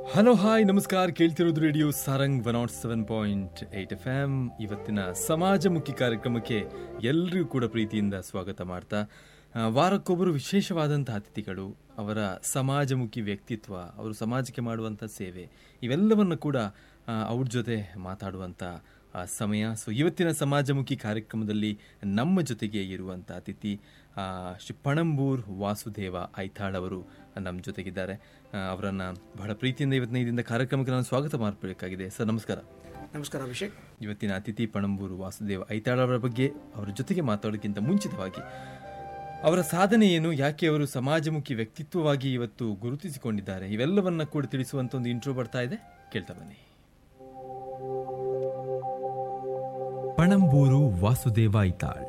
Hello hi ನಮಸ್ಕಾರ ಕೇಳ್ತಿರೋದು radio Sarang one nought seven point eight F M ಇವತ್ತಿನ ಸಮಾಜಮುಖಿ ಕಾರ್ಯಕ್ರಮಕ್ಕೆ ಎಲ್ಲರಿಗೂ ಕೂಡ ಪ್ರೀತಿಯಿಂದ ಸ್ವಾಗತ ಮಾಡ್ತಾ ಆ, ವಾರಕ್ಕೊಬ್ಬರು ವಿಶೇಷವಾದಂಥ ಅತಿಥಿಗಳು ಅವರ ಸಮಾಜಮುಖಿ ವ್ಯಕ್ತಿತ್ವ ಅವರು ಸಮಾಜಕ್ಕೆ ಮಾಡುವಂಥ ಸೇವೆ ಇವೆಲ್ಲವನ್ನು ಕೂಡ ಆ, ಅವ್ರ ಜೊತೆ ಮಾತಾಡುವಂಥ ಆ, ಸಮಯ ಸೊ ಇವತ್ತಿನ ಸಮಾಜಮುಖಿ ಕಾರ್ಯಕ್ರಮದಲ್ಲಿ ನಮ್ಮ ಜೊತೆಗೆ ಇರುವಂಥ ಅತಿಥಿ ಆ, ಶ್ರೀ ಪಣಂಬೂರ್ ವಾಸುದೇವ ಐತಾಳ್ ಅವರು ನಮ್ಮ ಜೊತೆಗಿದ್ದಾರೆ ಆ, ಅವರನ್ನ ಬಹಳ ಪ್ರೀತಿಯಿಂದ ಇವತ್ತಿನ ಇದರಿಂದ ಕಾರ್ಯಕ್ರಮಕ್ಕೆ ನಾನು ಸ್ವಾಗತ ಮಾಡಬೇಕಾಗಿದೆ ಸರ್ ನಮಸ್ಕಾರ ನಮಸ್ಕಾರ ಅಭಿಷೇಕ್ ಇವತ್ತಿನ ಅತಿಥಿ ಪಣಂಬೂರು ವಾಸುದೇವ ಐತಾಳ್ ಅವರ ಬಗ್ಗೆ ಅವರ ಜೊತೆಗೆ ಮಾತಾಡೋದಕ್ಕಿಂತ ಮುಂಚಿತವಾಗಿ ಅವರ ಸಾಧನೆ ಏನು ಯಾಕೆ ಅವರು ಸಮಾಜಮುಖಿ ವ್ಯಕ್ತಿತ್ವವಾಗಿ ಇವತ್ತು ಗುರುತಿಸಿಕೊಂಡಿದ್ದಾರೆ ಇವೆಲ್ಲವನ್ನ ಕೂಡ ತಿಳಿಸುವಂತ ಒಂದು ಇಂಟ್ರೋ ಬರ್ತಾ ಇದೆ ಕೇಳ್ತಾ ಬನ್ನಿ ಪಣಂಬೂರು ವಾಸುದೇವ ಐತಾಳ್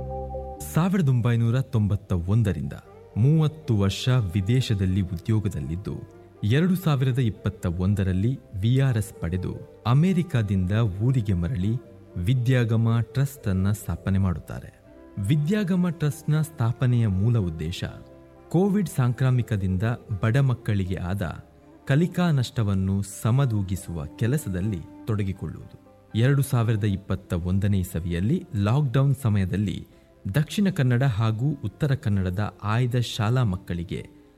ಸಾವಿರದ ಒಂಬೈನೂರ ತೊಂಬತ್ತ ಒಂದರಿಂದ ಮೂವತ್ತು ವರ್ಷ ವಿದೇಶದಲ್ಲಿ ಉದ್ಯೋಗದಲ್ಲಿದ್ದು ಎರಡು ಸಾವಿರದ ಇಪ್ಪತ್ತ ಒಂದರಲ್ಲಿ ವಿಆರ್ಎಸ್ ಪಡೆದು ಅಮೆರಿಕಾದಿಂದ ಊರಿಗೆ ಮರಳಿ ವಿದ್ಯಾಗಮ ಟ್ರಸ್ಟ್ ಅನ್ನ ಸ್ಥಾಪನೆ ಮಾಡುತ್ತಾರೆ ವಿದ್ಯಾಗಮ ಟ್ರಸ್ಟ್ನ ಸ್ಥಾಪನೆಯ ಮೂಲ ಉದ್ದೇಶ ಕೋವಿಡ್ ಸಾಂಕ್ರಾಮಿಕದಿಂದ ಬಡ ಮಕ್ಕಳಿಗೆ ಆದ ಕಲಿಕಾ ನಷ್ಟವನ್ನು ಸಮದೂಗಿಸುವ ಕೆಲಸದಲ್ಲಿ ತೊಡಗಿಕೊಳ್ಳುವುದು ಎರಡು ಸಾವಿರದ ಇಪ್ಪತ್ತ ಒಂದನೇ ಇಸವಿಯಲ್ಲಿ ಲಾಕ್ಡೌನ್ ಸಮಯದಲ್ಲಿ ದಕ್ಷಿಣ ಕನ್ನಡ ಹಾಗೂ ಉತ್ತರ ಕನ್ನಡದ ಆಯ್ದ ಶಾಲಾ ಮಕ್ಕಳಿಗೆ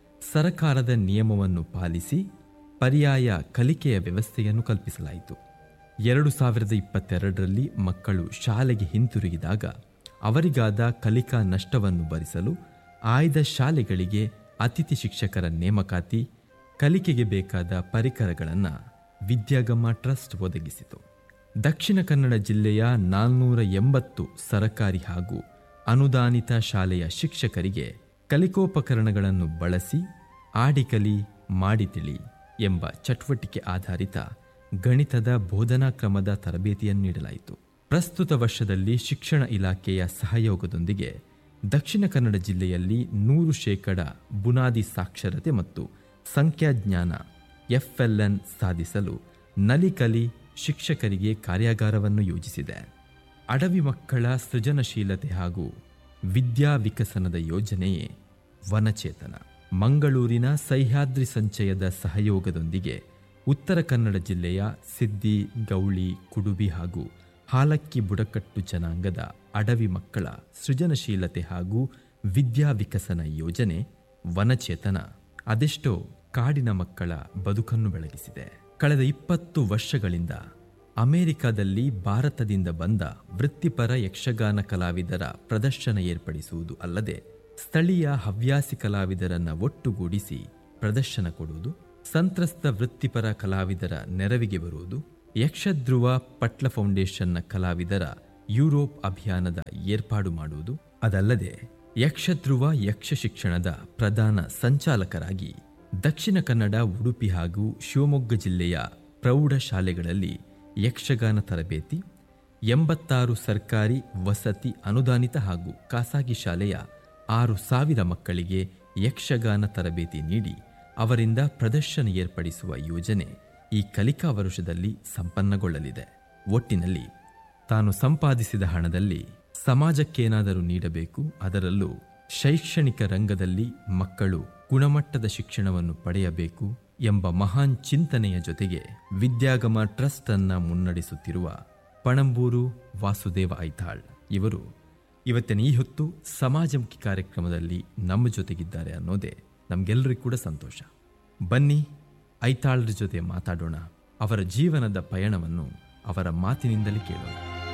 ಸರಕಾರದ ನಿಯಮವನ್ನು ಪಾಲಿಸಿ ಪರ್ಯಾಯ ಕಲಿಕೆಯ ವ್ಯವಸ್ಥೆಯನ್ನು ಕಲ್ಪಿಸಲಾಯಿತು ಎರಡು ಸಾವಿರದ ಇಪ್ಪತ್ತೆರಡರಲ್ಲಿ ಮಕ್ಕಳು ಶಾಲೆಗೆ ಹಿಂತಿರುಗಿದಾಗ ಅವರಿಗಾದ ಕಲಿಕಾ ನಷ್ಟವನ್ನು ಭರಿಸಲು ಆಯ್ದ ಶಾಲೆಗಳಿಗೆ ಅತಿಥಿ ಶಿಕ್ಷಕರ ನೇಮಕಾತಿ ಕಲಿಕೆಗೆ ಬೇಕಾದ ಪರಿಕರಗಳನ್ನು ವಿದ್ಯಾಗಮ ಟ್ರಸ್ಟ್ ಒದಗಿಸಿತು ದಕ್ಷಿಣ ಕನ್ನಡ ಜಿಲ್ಲೆಯ ನಾಲ್ನೂರ ಎಂಬತ್ತು ಸರಕಾರಿ ಹಾಗೂ ಅನುದಾನಿತ ಶಾಲೆಯ ಶಿಕ್ಷಕರಿಗೆ ಕಲಿಕೋಪಕರಣಗಳನ್ನು ಬಳಸಿ ಆಡಿಕಲಿ ಮಾಡಿತಿಳಿ ಎಂಬ ಚಟುವಟಿಕೆ ಆಧಾರಿತ ಗಣಿತದ ಬೋಧನಾ ಕ್ರಮದ ತರಬೇತಿಯನ್ನು ನೀಡಲಾಯಿತು ಪ್ರಸ್ತುತ ವರ್ಷದಲ್ಲಿ ಶಿಕ್ಷಣ ಇಲಾಖೆಯ ಸಹಯೋಗದೊಂದಿಗೆ ದಕ್ಷಿಣ ಕನ್ನಡ ಜಿಲ್ಲೆಯಲ್ಲಿ ನೂರು ಶೇಕಡ ಬುನಾದಿ ಸಾಕ್ಷರತೆ ಮತ್ತು ಸಂಖ್ಯಾಜ್ಞಾನ ಎಫ್ಎಲ್ಎನ್ ಸಾಧಿಸಲು ನಲಿಕಲಿ ಶಿಕ್ಷಕರಿಗೆ ಕಾರ್ಯಾಗಾರವನ್ನು ಯೋಜಿಸಿದೆ ಅಡವಿ ಮಕ್ಕಳ ಸೃಜನಶೀಲತೆ ಹಾಗೂ ವಿದ್ಯಾ ವಿಕಸನದ ಯೋಜನೆಯೇ ವನಚೇತನ ಮಂಗಳೂರಿನ ಸಹ್ಯಾದ್ರಿ ಸಂಚಯದ ಸಹಯೋಗದೊಂದಿಗೆ ಉತ್ತರ ಕನ್ನಡ ಜಿಲ್ಲೆಯ ಸಿದ್ದಿ ಗೌಳಿ ಕುಡುಬಿ ಹಾಗೂ ಹಾಲಕ್ಕಿ ಬುಡಕಟ್ಟು ಜನಾಂಗದ ಅಡವಿ ಮಕ್ಕಳ ಸೃಜನಶೀಲತೆ ಹಾಗೂ ವಿದ್ಯಾ ವಿಕಸನ ಯೋಜನೆ ವನಚೇತನ ಅದೆಷ್ಟೋ ಕಾಡಿನ ಮಕ್ಕಳ ಬದುಕನ್ನು ಬೆಳಗಿಸಿದೆ ಕಳೆದ ಇಪ್ಪತ್ತು ವರ್ಷಗಳಿಂದ ಅಮೆರಿಕದಲ್ಲಿ ಭಾರತದಿಂದ ಬಂದ ವೃತ್ತಿಪರ ಯಕ್ಷಗಾನ ಕಲಾವಿದರ ಪ್ರದರ್ಶನ ಏರ್ಪಡಿಸುವುದು ಅಲ್ಲದೆ ಸ್ಥಳೀಯ ಹವ್ಯಾಸಿ ಕಲಾವಿದರನ್ನ ಒಟ್ಟುಗೂಡಿಸಿ ಪ್ರದರ್ಶನ ಕೊಡುವುದು ಸಂತ್ರಸ್ತ ವೃತ್ತಿಪರ ಕಲಾವಿದರ ನೆರವಿಗೆ ಬರುವುದು ಯಕ್ಷಧ್ರುವ ಪಟ್ಲ ಫೌಂಡೇಶನ್ನ ಕಲಾವಿದರ ಯುರೋಪ್ ಅಭಿಯಾನದ ಏರ್ಪಾಡು ಮಾಡುವುದು ಅದಲ್ಲದೆ ಯಕ್ಷಧ್ರುವ ಯಕ್ಷ ಶಿಕ್ಷಣದ ಪ್ರಧಾನ ಸಂಚಾಲಕರಾಗಿ ದಕ್ಷಿಣ ಕನ್ನಡ ಉಡುಪಿ ಹಾಗೂ ಶಿವಮೊಗ್ಗ ಜಿಲ್ಲೆಯ ಪ್ರೌಢ ಶಾಲೆಗಳಲ್ಲಿ ಯಕ್ಷಗಾನ ತರಬೇತಿ ಎಂಬತ್ತಾರು ಸರ್ಕಾರಿ ವಸತಿ ಅನುದಾನಿತ ಹಾಗೂ ಖಾಸಗಿ ಶಾಲೆಯ ಆರು ಸಾವಿರ ಮಕ್ಕಳಿಗೆ ಯಕ್ಷಗಾನ ತರಬೇತಿ ನೀಡಿ ಅವರಿಂದ ಪ್ರದರ್ಶನ ಏರ್ಪಡಿಸುವ ಯೋಜನೆ ಈ ಕಲಿಕಾ ವರುಷದಲ್ಲಿ ಸಂಪನ್ನಗೊಳ್ಳಲಿದೆ ಒಟ್ಟಿನಲ್ಲಿ ತಾನು ಸಂಪಾದಿಸಿದ ಹಣದಲ್ಲಿ ಸಮಾಜಕ್ಕೇನಾದರೂ ನೀಡಬೇಕು ಅದರಲ್ಲೂ ಶೈಕ್ಷಣಿಕ ರಂಗದಲ್ಲಿ ಮಕ್ಕಳು ಗುಣಮಟ್ಟದ ಶಿಕ್ಷಣವನ್ನು ಪಡೆಯಬೇಕು ಎಂಬ ಮಹಾನ್ ಚಿಂತನೆಯ ಜೊತೆಗೆ ವಿದ್ಯಾಗಮ ಟ್ರಸ್ಟ್ ಅನ್ನ ಮುನ್ನಡೆಸುತ್ತಿರುವ ಪಣಂಬೂರು ವಾಸುದೇವ ಐತಾಳ್ ಇವರು ಇವತ್ತಿನ ಈ ಹೊತ್ತು ಸಮಾಜಮುಖಿ ಕಾರ್ಯಕ್ರಮದಲ್ಲಿ ನಮ್ಮ ಜೊತೆಗಿದ್ದಾರೆ ಅನ್ನೋದೇ ನಮ್ಗೆಲ್ಲರಿಗೂ ಕೂಡ ಸಂತೋಷ ಬನ್ನಿ ಐತಾಳ್ರ ಜೊತೆ ಮಾತಾಡೋಣ ಅವರ ಜೀವನದ ಪಯಣವನ್ನು ಅವರ ಮಾತಿನಿಂದಲೇ ಕೇಳೋಣ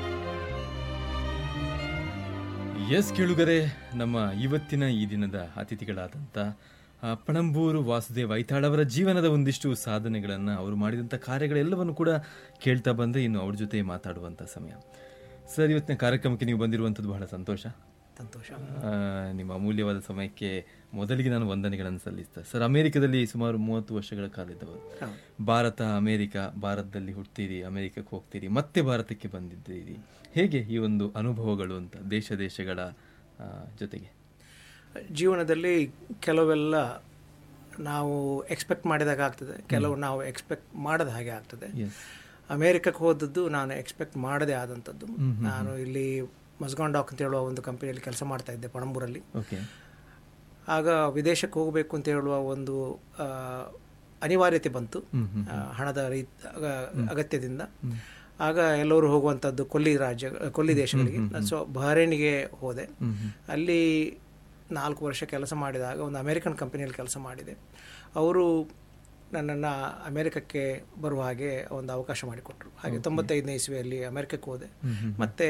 ಎಸ್ ಕೇಳುಗರೆ ನಮ್ಮ ಇವತ್ತಿನ ಈ ದಿನದ ಅತಿಥಿಗಳಾದಂಥ ಆ, ಪಣಂಬೂರು ವಾಸುದೇವ್ ಐತಾಳ್ ಅವರ ಜೀವನದ ಒಂದಿಷ್ಟು ಸಾಧನೆಗಳನ್ನು ಅವರು ಮಾಡಿದಂಥ ಕಾರ್ಯಗಳೆಲ್ಲವನ್ನು ಕೂಡ ಕೇಳ್ತಾ ಬಂದರೆ ಇನ್ನು ಅವ್ರ ಜೊತೆ ಮಾತಾಡುವಂಥ ಸಮಯ ಸರ್ ಇವತ್ತಿನ ಕಾರ್ಯಕ್ರಮಕ್ಕೆ ನೀವು ಬಂದಿರುವಂಥದ್ದು ಬಹಳ ಸಂತೋಷ ಸಂತೋಷ ಆ, ನಿಮ್ಮ ಅಮೂಲ್ಯವಾದ ಸಮಯಕ್ಕೆ ಮೊದಲಿಗೆ ನಾನು ವಂದನೆಗಳನ್ನು ಸಲ್ಲಿಸ್ತಾ ಸರ್ ಅಮೆರಿಕದಲ್ಲಿ ಸುಮಾರು ಮೂವತ್ತು ವರ್ಷಗಳ ಕಾಲ ಇದ್ದವರು ಹೌದು. ಭಾರತ ಅಮೆರಿಕ ಭಾರತದಲ್ಲಿ ಹುಡ್ತೀರಿ ಅಮೆರಿಕಕ್ಕೆ ಹೋಗ್ತೀರಿ ಮತ್ತೆ ಭಾರತಕ್ಕೆ ಬಂದಿದ್ದೀರಿ ಹೇಗೆ ಈ ಒಂದು ಅನುಭವಗಳು ಅಂತ ದೇಶ ದೇಶಗಳ ಆ, ಜೊತೆಗೆ ಜೀವನದಲ್ಲಿ ಕೆಲವೆಲ್ಲ ನಾವು ಎಕ್ಸ್ಪೆಕ್ಟ್ ಮಾಡಿದಾಗ ಆಗ್ತದೆ ಕೆಲವು ನಾವು ಎಕ್ಸ್ಪೆಕ್ಟ್ ಮಾಡದ ಹಾಗೆ ಆಗ್ತದೆ ಎಸ್ ಅಮೇರಿಕಕ್ಕೆ ಹೋದದ್ದು ನಾನು ಎಕ್ಸ್ಪೆಕ್ಟ್ ಮಾಡದೇ ಆದಂಥದ್ದು ನಾನು ಇಲ್ಲಿ ಮಸ್ಗಾನ್ ಡಾಕ್ ಅಂತ ಹೇಳುವ ಒಂದು ಕಂಪನಿಯಲ್ಲಿ ಕೆಲಸ ಮಾಡ್ತಾ ಇದ್ದೆ ಪಣಂಬೂರಲ್ಲಿ ಓಕೆ ಆಗ ವಿದೇಶಕ್ಕೆ ಹೋಗಬೇಕು ಅಂತ ಹೇಳುವ ಒಂದು ಆ, ಅನಿವಾರ್ಯತೆ ಬಂತು ಹ್ಮ್, ಹ್ಮ್. ಆ, ಹಣದ ರೀ ಅಗ- ಅಗತ್ಯದಿಂದ ಆಗ ಎಲ್ಲರೂ ಹೋಗುವಂಥದ್ದು ಕೊಲ್ಲಿ ರಾಜ್ಯ ಕೊಲ್ಲಿ ದೇಶಗಳಿಗೆ ಸೊ ಬಹರೇನಿಗೆ ಹೋದೆ ಹ್ಮ್, ಹ್ಮ್. ಅಲ್ಲಿ ನಾಲ್ಕು ವರ್ಷ ಕೆಲಸ ಮಾಡಿದಾಗ ಒಂದು ಅಮೇರಿಕನ್ ಕಂಪನಿಯಲ್ಲಿ ಕೆಲಸ ಮಾಡಿದೆ ಅವರು ನನ್ನನ್ನು ಅಮೇರಿಕಕ್ಕೆ ಬರುವ ಹಾಗೆ ಒಂದು ಅವಕಾಶ ಮಾಡಿಕೊಟ್ರು ಹಾಗೆ ತೊಂಬತ್ತೈದನೇ ಇಸ್ವಿಯಲ್ಲಿ ಅಮೇರಿಕಕ್ಕೆ ಹೋದೆ ಮತ್ತು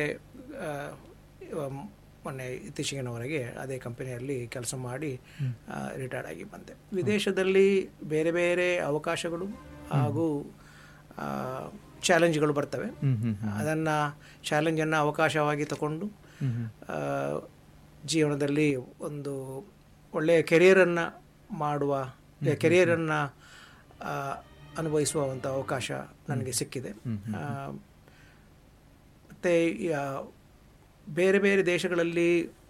ಮೊನ್ನೆ ಇತ್ತೀಚೆಗಿನವರೆಗೆ ಅದೇ ಕಂಪನಿಯಲ್ಲಿ ಕೆಲಸ ಮಾಡಿ ರಿಟೈರ್ಡ್ ಆಗಿ ಬಂದೆ ವಿದೇಶದಲ್ಲಿ ಬೇರೆ ಬೇರೆ ಅವಕಾಶಗಳು ಹಾಗೂ ಚಾಲೆಂಜ್ಗಳು ಬರ್ತವೆ ಹ್ಮ್, ಹ್ಮ್. ಅದನ್ನು ಚಾಲೆಂಜನ್ನು ಅವಕಾಶವಾಗಿ ತಗೊಂಡು ಆ, ಜೀವನದಲ್ಲಿ ಒಂದು ಒಳ್ಳೆಯ ಕೆರಿಯರನ್ನು ಮಾಡುವ ಕೆರಿಯರನ್ನು ಅನುಭವಿಸುವ ಒಂದು ಅವಕಾಶ ನನಗೆ ಸಿಕ್ಕಿದೆ ಆ, ಮತ್ತು ಬೇರೆ ಬೇರೆ ದೇಶಗಳಲ್ಲಿ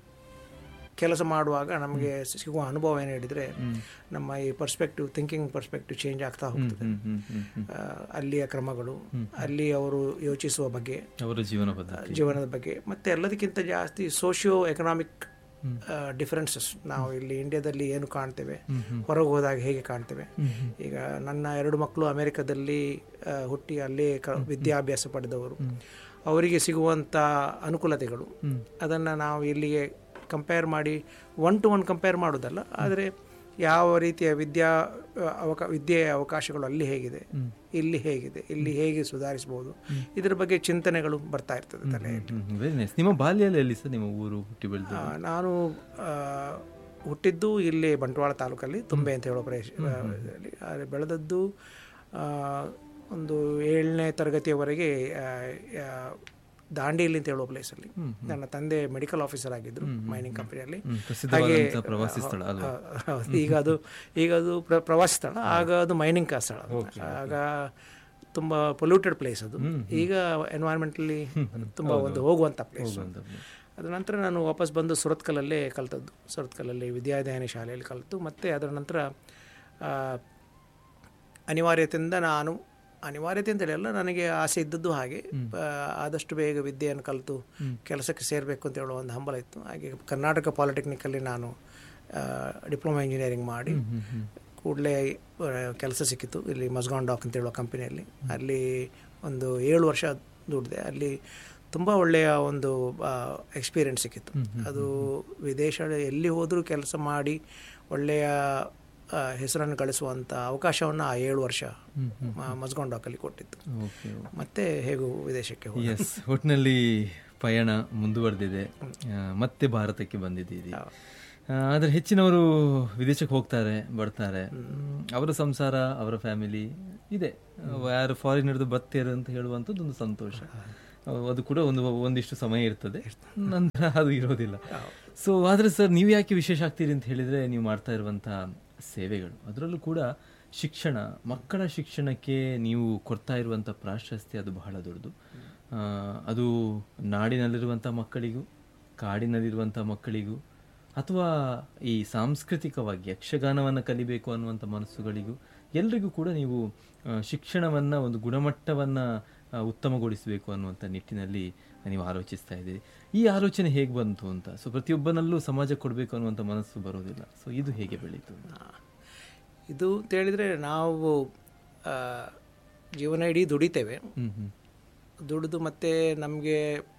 ಕೆಲಸ ಮಾಡುವಾಗ ನಮಗೆ ಸಿಗುವ ಅನುಭವ ಏನು ಹೇಳಿದರೆ ನಮ್ಮ ಈ ಪರ್ಸ್ಪೆಕ್ಟಿವ್ ಥಿಂಕಿಂಗ್ ಪರ್ಸ್ಪೆಕ್ಟಿವ್ ಚೇಂಜ್ ಆಗ್ತಾ ಹೋಗ್ತದೆ ಹ್ಮ್, ಹ್ಮ್, ಹ್ಮ್, ಹ್ಮ್. ಆ, ಅಲ್ಲಿಯ ಕ್ರಮಗಳು ಅಲ್ಲಿ ಅವರು ಯೋಚಿಸುವ ಬಗ್ಗೆ ಅವರ ಜೀವನ ಪದ್ಧತಿ ಜೀವನದ ಬಗ್ಗೆ ಮತ್ತು ಎಲ್ಲದಕ್ಕಿಂತ ಜಾಸ್ತಿ ಸೋಷಿಯೋ ಎಕನಾಮಿಕ್ ಡಿಫರೆನ್ಸಸ್ ನಾವು ಇಲ್ಲಿ ಇಂಡಿಯಾದಲ್ಲಿ ಏನು ಕಾಣ್ತೇವೆ ಹೊರಗೆ ಹೋದಾಗ ಹೇಗೆ ಕಾಣ್ತೇವೆ ಈಗ ನನ್ನ ಎರಡು ಮಕ್ಕಳು ಅಮೆರಿಕದಲ್ಲಿ ಆ, ಹುಟ್ಟಿ ಅಲ್ಲೇ ಕ ವಿದ್ಯಾಭ್ಯಾಸ ಪಡೆದವರು ಅವರಿಗೆ ಸಿಗುವಂಥ ಅನುಕೂಲತೆಗಳು ಅದನ್ನು ನಾವು ಇಲ್ಲಿಗೆ ಕಂಪೇರ್ ಮಾಡಿ ಒನ್ ಟು ಒನ್ ಕಂಪೇರ್ ಮಾಡೋದಲ್ಲ ಆದರೆ ಯಾವ ರೀತಿಯ ವಿದ್ಯಾ ಅವಕ ವಿದ್ಯೆಯ ಅವಕಾಶಗಳು ಅಲ್ಲಿ ಹೇಗಿದೆ ಇಲ್ಲಿ ಹೇಗಿದೆ ಇಲ್ಲಿ ಹೇಗೆ ಸುಧಾರಿಸಬಹುದು ಇದರ ಬಗ್ಗೆ ಚಿಂತನೆಗಳು ಬರ್ತಾ ಇರ್ತದೆ ತಲೆಯಲ್ಲಿ ವೆರಿ ನೈಸ್ ನಿಮ್ಮ ಬಾಲ್ಯದಲ್ಲಿ ಎಲ್ಲಿ ಸರ್ ನಿಮ್ಮ ಊರು ಹುಟ್ಟಿ ಬೆಳೆದು ಆ, ನಾನು ಆ, ಹುಟ್ಟಿದ್ದು ಇಲ್ಲಿ ಬಂಟ್ವಾಳ ತಾಲೂಕಲ್ಲಿ ತುಂಬೆ ಅಂತ ಹೇಳೋ ಪ್ರದೇಶದಲ್ಲಿ ಆದರೆ ಬೆಳೆದದ್ದು ಆ, ಒಂದು ಏಳನೇ ತರಗತಿಯವರೆಗೆ ಆ, ಆ, ದಾಂಡೇಲಿ ಅಂತ ಹೇಳೋ ಪ್ಲೇಸಲ್ಲಿ ನನ್ನ ತಂದೆ ಮೆಡಿಕಲ್ ಆಫೀಸರ್ ಆಗಿದ್ದರು ಮೈನಿಂಗ್ ಕಂಪನಿಯಲ್ಲಿ ಹ್ಮ್, ಪ್ರಸಿದ್ಧವಾದಂಥ ಪ್ರವಾಸಿ ಸ್ಥಳ ಅಲ್ವಾ ಹೌದು. ಈಗ ಅದು ಈಗ ಅದು ಪ್ರ- ಪ್ರವಾಸಿ ಸ್ಥಳ ಆಗ ಅದು ಮೈನಿಂಗ್ ಕಾ ಸ್ಥಳ ಆಗ ತುಂಬ ಪೊಲ್ಯೂಟೆಡ್ ಪ್ಲೇಸ್ ಅದು ಈಗ ಎನ್ವೈರ್ಮೆಂಟಲಿ ತುಂಬ ಒಂದು ಹೋಗುವಂಥ ಪ್ಲೇಸ್ ಅಂತ. ಅದರ ನಂತರ ನಾನು ವಾಪಸ್ ಬಂದು ಸುರತ್ಕಲಲ್ಲೇ ಕಲ್ತದ್ದು ಸುರತ್ಕಲಲ್ಲಿ ವಿದ್ಯಾದಾಯನಿ ಶಾಲೆಯಲ್ಲಿ ಕಲಿತು ಮತ್ತು ಅದರ ನಂತರ ಆ, ಅನಿವಾರ್ಯತೆಯಿಂದ ನಾನು ಅನಿವಾರ್ಯತೆ ಅಂತೇಳಿ ಅಲ್ಲ ನನಗೆ ಆಸೆ ಇದ್ದದ್ದು ಹಾಗೆ ಆ, ಆದಷ್ಟು ಬೇಗ ವಿದ್ಯೆಯನ್ನು ಕಲಿತು ಕೆಲಸಕ್ಕೆ ಸೇರಬೇಕು ಅಂತ ಹೇಳೋ ಒಂದು ಹಂಬಲ ಇತ್ತು ಹಾಗೆ ಕರ್ನಾಟಕ ಪಾಲಿಟೆಕ್ನಿಕಲ್ಲಿ ನಾನು ಡಿಪ್ಲೊಮಾ ಇಂಜಿನಿಯರಿಂಗ್ ಮಾಡಿ ಕೂಡಲೇ ಕೆಲಸ ಸಿಕ್ಕಿತು ಇಲ್ಲಿ ಮಸ್ಗಾನ್ ಡಾಕ್ ಅಂತ ಹೇಳೋ ಕಂಪನಿಯಲ್ಲಿ ಅಲ್ಲಿ ಒಂದು ಏಳು ವರ್ಷ ದುಡಿದೆ ಅಲ್ಲಿ ತುಂಬ ಒಳ್ಳೆಯ ಒಂದು ಎಕ್ಸ್ಪೀರಿಯನ್ಸ್ ಸಿಕ್ಕಿತ್ತು ಅದು ವಿದೇಶ ಎಲ್ಲಿ ಹೋದರೂ ಕೆಲಸ ಮಾಡಿ ಒಳ್ಳೆಯ ಆ, ಹೆಸರನ್ನು ಗಳಿಸುವಂಥ ಅವಕಾಶವನ್ನು ಆ ಏಳು ವರ್ಷ ಮಸ್ಗಾನ್ ಡಾಕಲ್ಲಿ ಕೊಟ್ಟಿತ್ತು ಓಕೆ ಮತ್ತೆ ಹೇಗೂ ವಿದೇಶಕ್ಕೆ ಹೋದೆ. ಎಸ್ ಒಟ್ಟಿನಲ್ಲಿ ಪಯಣ ಮುಂದುವರೆದಿದೆ ಆ, ಮತ್ತೆ ಭಾರತಕ್ಕೆ ಬಂದಿದ್ದೀರಿ ಆ, ಆದರೆ ಹೆಚ್ಚಿನವರು ವಿದೇಶಕ್ಕೆ ಹೋಗ್ತಾರೆ ಬರ್ತಾರೆ ಹ್ಮ್, ಅವರ ಸಂಸಾರ ಅವರ ಫ್ಯಾಮಿಲಿ ಇದೆ ಯಾರು ಫಾರಿನರ್ದು ಬರ್ತೀರ ಅಂತ ಹೇಳುವಂಥದ್ದು ಒಂದು ಸಂತೋಷ ಅಹ್, ಅದು ಕೂಡ ಒಂದು ಒಂದಿಷ್ಟು ಸಮಯ ಇರ್ತದೆ ನಂತರ ಅದು ಇರೋದಿಲ್ಲ ಸೊ ಆದರೆ ಸರ್ ನೀವು ಯಾಕೆ ವಿಶೇಷ ಆಗ್ತೀರಿ ಅಂತ ಹೇಳಿದ್ರೆ ನೀವು ಮಾಡ್ತಾ ಇರುವಂಥ ಸೇವೆಗಳು ಅದರಲ್ಲೂ ಕೂಡ ಶಿಕ್ಷಣ ಮಕ್ಕಳ ಶಿಕ್ಷಣಕ್ಕೆ ನೀವು ಕೊಡ್ತಾ ಇರುವಂಥ ಪ್ರಾಶಸ್ತ್ಯ ಅದು ಬಹಳ ದೊಡ್ಡದು ಆ, ಅದು ನಾಡಿನಲ್ಲಿರುವಂಥ ಮಕ್ಕಳಿಗೂ ಕಾಡಿನಲ್ಲಿರುವಂಥ ಮಕ್ಕಳಿಗೂ ಅಥವಾ ಈ ಸಾಂಸ್ಕೃತಿಕವಾಗಿ ಯಕ್ಷಗಾನವನ್ನು ಕಲಿಬೇಕು ಅನ್ನುವಂಥ ಮನಸ್ಸುಗಳಿಗೂ ಎಲ್ರಿಗೂ ಕೂಡ ನೀವು ಆ, ಶಿಕ್ಷಣವನ್ನ ಒಂದು ಗುಣಮಟ್ಟವನ್ನ ಆ, ಉತ್ತಮಗೊಳಿಸಬೇಕು ಅನ್ನುವಂಥ ನಿಟ್ಟಿನಲ್ಲಿ ನೀವು ಆಲೋಚಿಸ್ತಾ ಇದ್ದೀರಿ ಈ ಆಲೋಚನೆ ಹೇಗೆ ಬಂತು ಅಂತ ಸೊ ಪ್ರತಿಯೊಬ್ಬನಲ್ಲೂ ಸಮಾಜ ಕೊಡಬೇಕು ಅನ್ನುವಂಥ ಮನಸ್ಸು ಬರೋದಿಲ್ಲ ಸೊ ಇದು ಹೇಗೆ ಬೆಳೀತು ಇದು ಅಂತ ಹೇಳಿದರೆ ನಾವು ಆ, ಜೀವನ ಇಡೀ ದುಡಿತೇವೆ ಹ್ಮ್ ಹ್ಮ್ ದುಡಿದು ಮತ್ತೆ ನಮಗೆ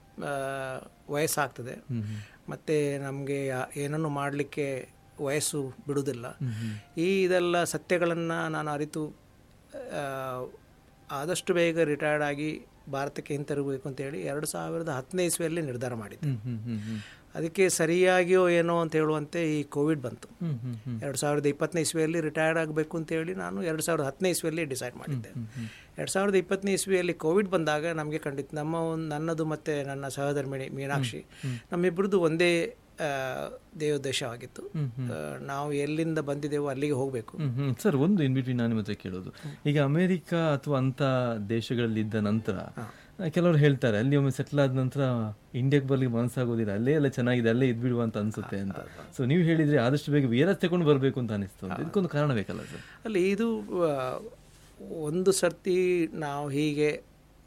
ವಯಸ್ಸಾಗ್ತದೆ ಮತ್ತು ನಮಗೆ ಏನನ್ನು ಮಾಡಲಿಕ್ಕೆ ವಯಸ್ಸು ಬಿಡುವುದಿಲ್ಲ ಈ ಇದೆಲ್ಲ ಸತ್ಯಗಳನ್ನು ನಾನು ಅರಿತು ಆ, ಆದಷ್ಟು ಬೇಗ ರಿಟೈರ್ಡ್ ಆಗಿ ಭಾರತಕ್ಕೆ ಹಿಂತಿರುಗಬೇಕು ಅಂತೇಳಿ ಎರಡು ಸಾವಿರದ ಹತ್ತನೇ ಇಸ್ವಿಯಲ್ಲಿ ನಿರ್ಧಾರ ಮಾಡಿದ್ದೆ ಹ್ಮ್ ಹ್ಮ್ ಹ್ಮ್ ಹ್ಮ್ ಅದಕ್ಕೆ ಸರಿಯಾಗಿಯೋ ಏನೋ ಅಂತ ಹೇಳುವಂತೆ ಈ ಕೋವಿಡ್ ಬಂತು ಹ್ಮ್ ಹ್ಮ್ ಹ್ಮ್ ಎರಡು ಸಾವಿರದ ಇಪ್ಪತ್ತನೇ ಇಸ್ವಿಯಲ್ಲಿ ರಿಟೈರ್ಡ್ ಆಗಬೇಕು ಅಂತೇಳಿ ನಾನು ಎರಡು ಸಾವಿರದ ಹತ್ತನೇ ಇಸ್ವಿಯಲ್ಲಿ ಡಿಸೈಡ್ ಮಾಡಿದ್ದೆ ಎರಡು ಸಾವಿರದ ಇಪ್ಪತ್ತನೇ ಇಸ್ವಿಯಲ್ಲಿ ಕೋವಿಡ್ ಬಂದಾಗ ನಮಗೆ ಖಂಡಿತ ನಮ್ಮ ಒಂದು ನನ್ನದು ಮತ್ತು ನನ್ನ ಸಹಧರ್ಮಿಣಿ ಮೀನಾಕ್ಷಿ ನಮ್ಮಿಬ್ಬರದು ಒಂದೇ ಆ, ದೇವೋದ್ದೇಶವಾಗಿತ್ತು ಆ, ನಾವು ಎಲ್ಲಿಂದ ಬಂದಿದ್ದೇವೋ ಅಲ್ಲಿಗೆ ಹೋಗಬೇಕು ಹ್ಮ್ ಹ್ಮ್ ಸರ್ ಒಂದು ಇನ್ ಬಿಟ್ವೀನ್ ನಾನು ನಿಮ್ಮ ಹತ್ರ ಕೇಳೋದು ಈಗ ಅಮೆರಿಕ ಅಥವಾ ಅಂತ ದೇಶಗಳಲ್ಲಿ ಇದ್ದ ನಂತರ ಆ, ಕೆಲವರು ಹೇಳ್ತಾರೆ ಅಲ್ಲಿ ಒಮ್ಮೆ ಸೆಟ್ಲ್ ಆದ ನಂತರ ಇಂಡಿಯಾಕ್ಕೆ ಬರ್ಲಿಕ್ಕೆ ಮನಸ್ಸಾಗೋದಿಲ್ಲ ಅಲ್ಲೇ ಎಲ್ಲ ಚೆನ್ನಾಗಿದೆ ಅಲ್ಲೇ ಇದ್ಬಿಡುವ ಅಂತ ಅನ್ಸುತ್ತೆ ಅಂತ ಸೊ ನೀವು ಹೇಳಿದ್ರೆ ಆದಷ್ಟು ಬೇಗ ಬೇರೆ ತಗೊಂಡು ಬರಬೇಕು ಅಂತ ಅನಿಸ್ತು ಅಂತ ಇದಕ್ಕೊಂದು ಕಾರಣ ಬೇಕಲ್ಲ ಸರ್ ಅಲ್ಲಿ ಇದು ಆ, ಒಂದು ಸರ್ತಿ ನಾವು ಹೀಗೆ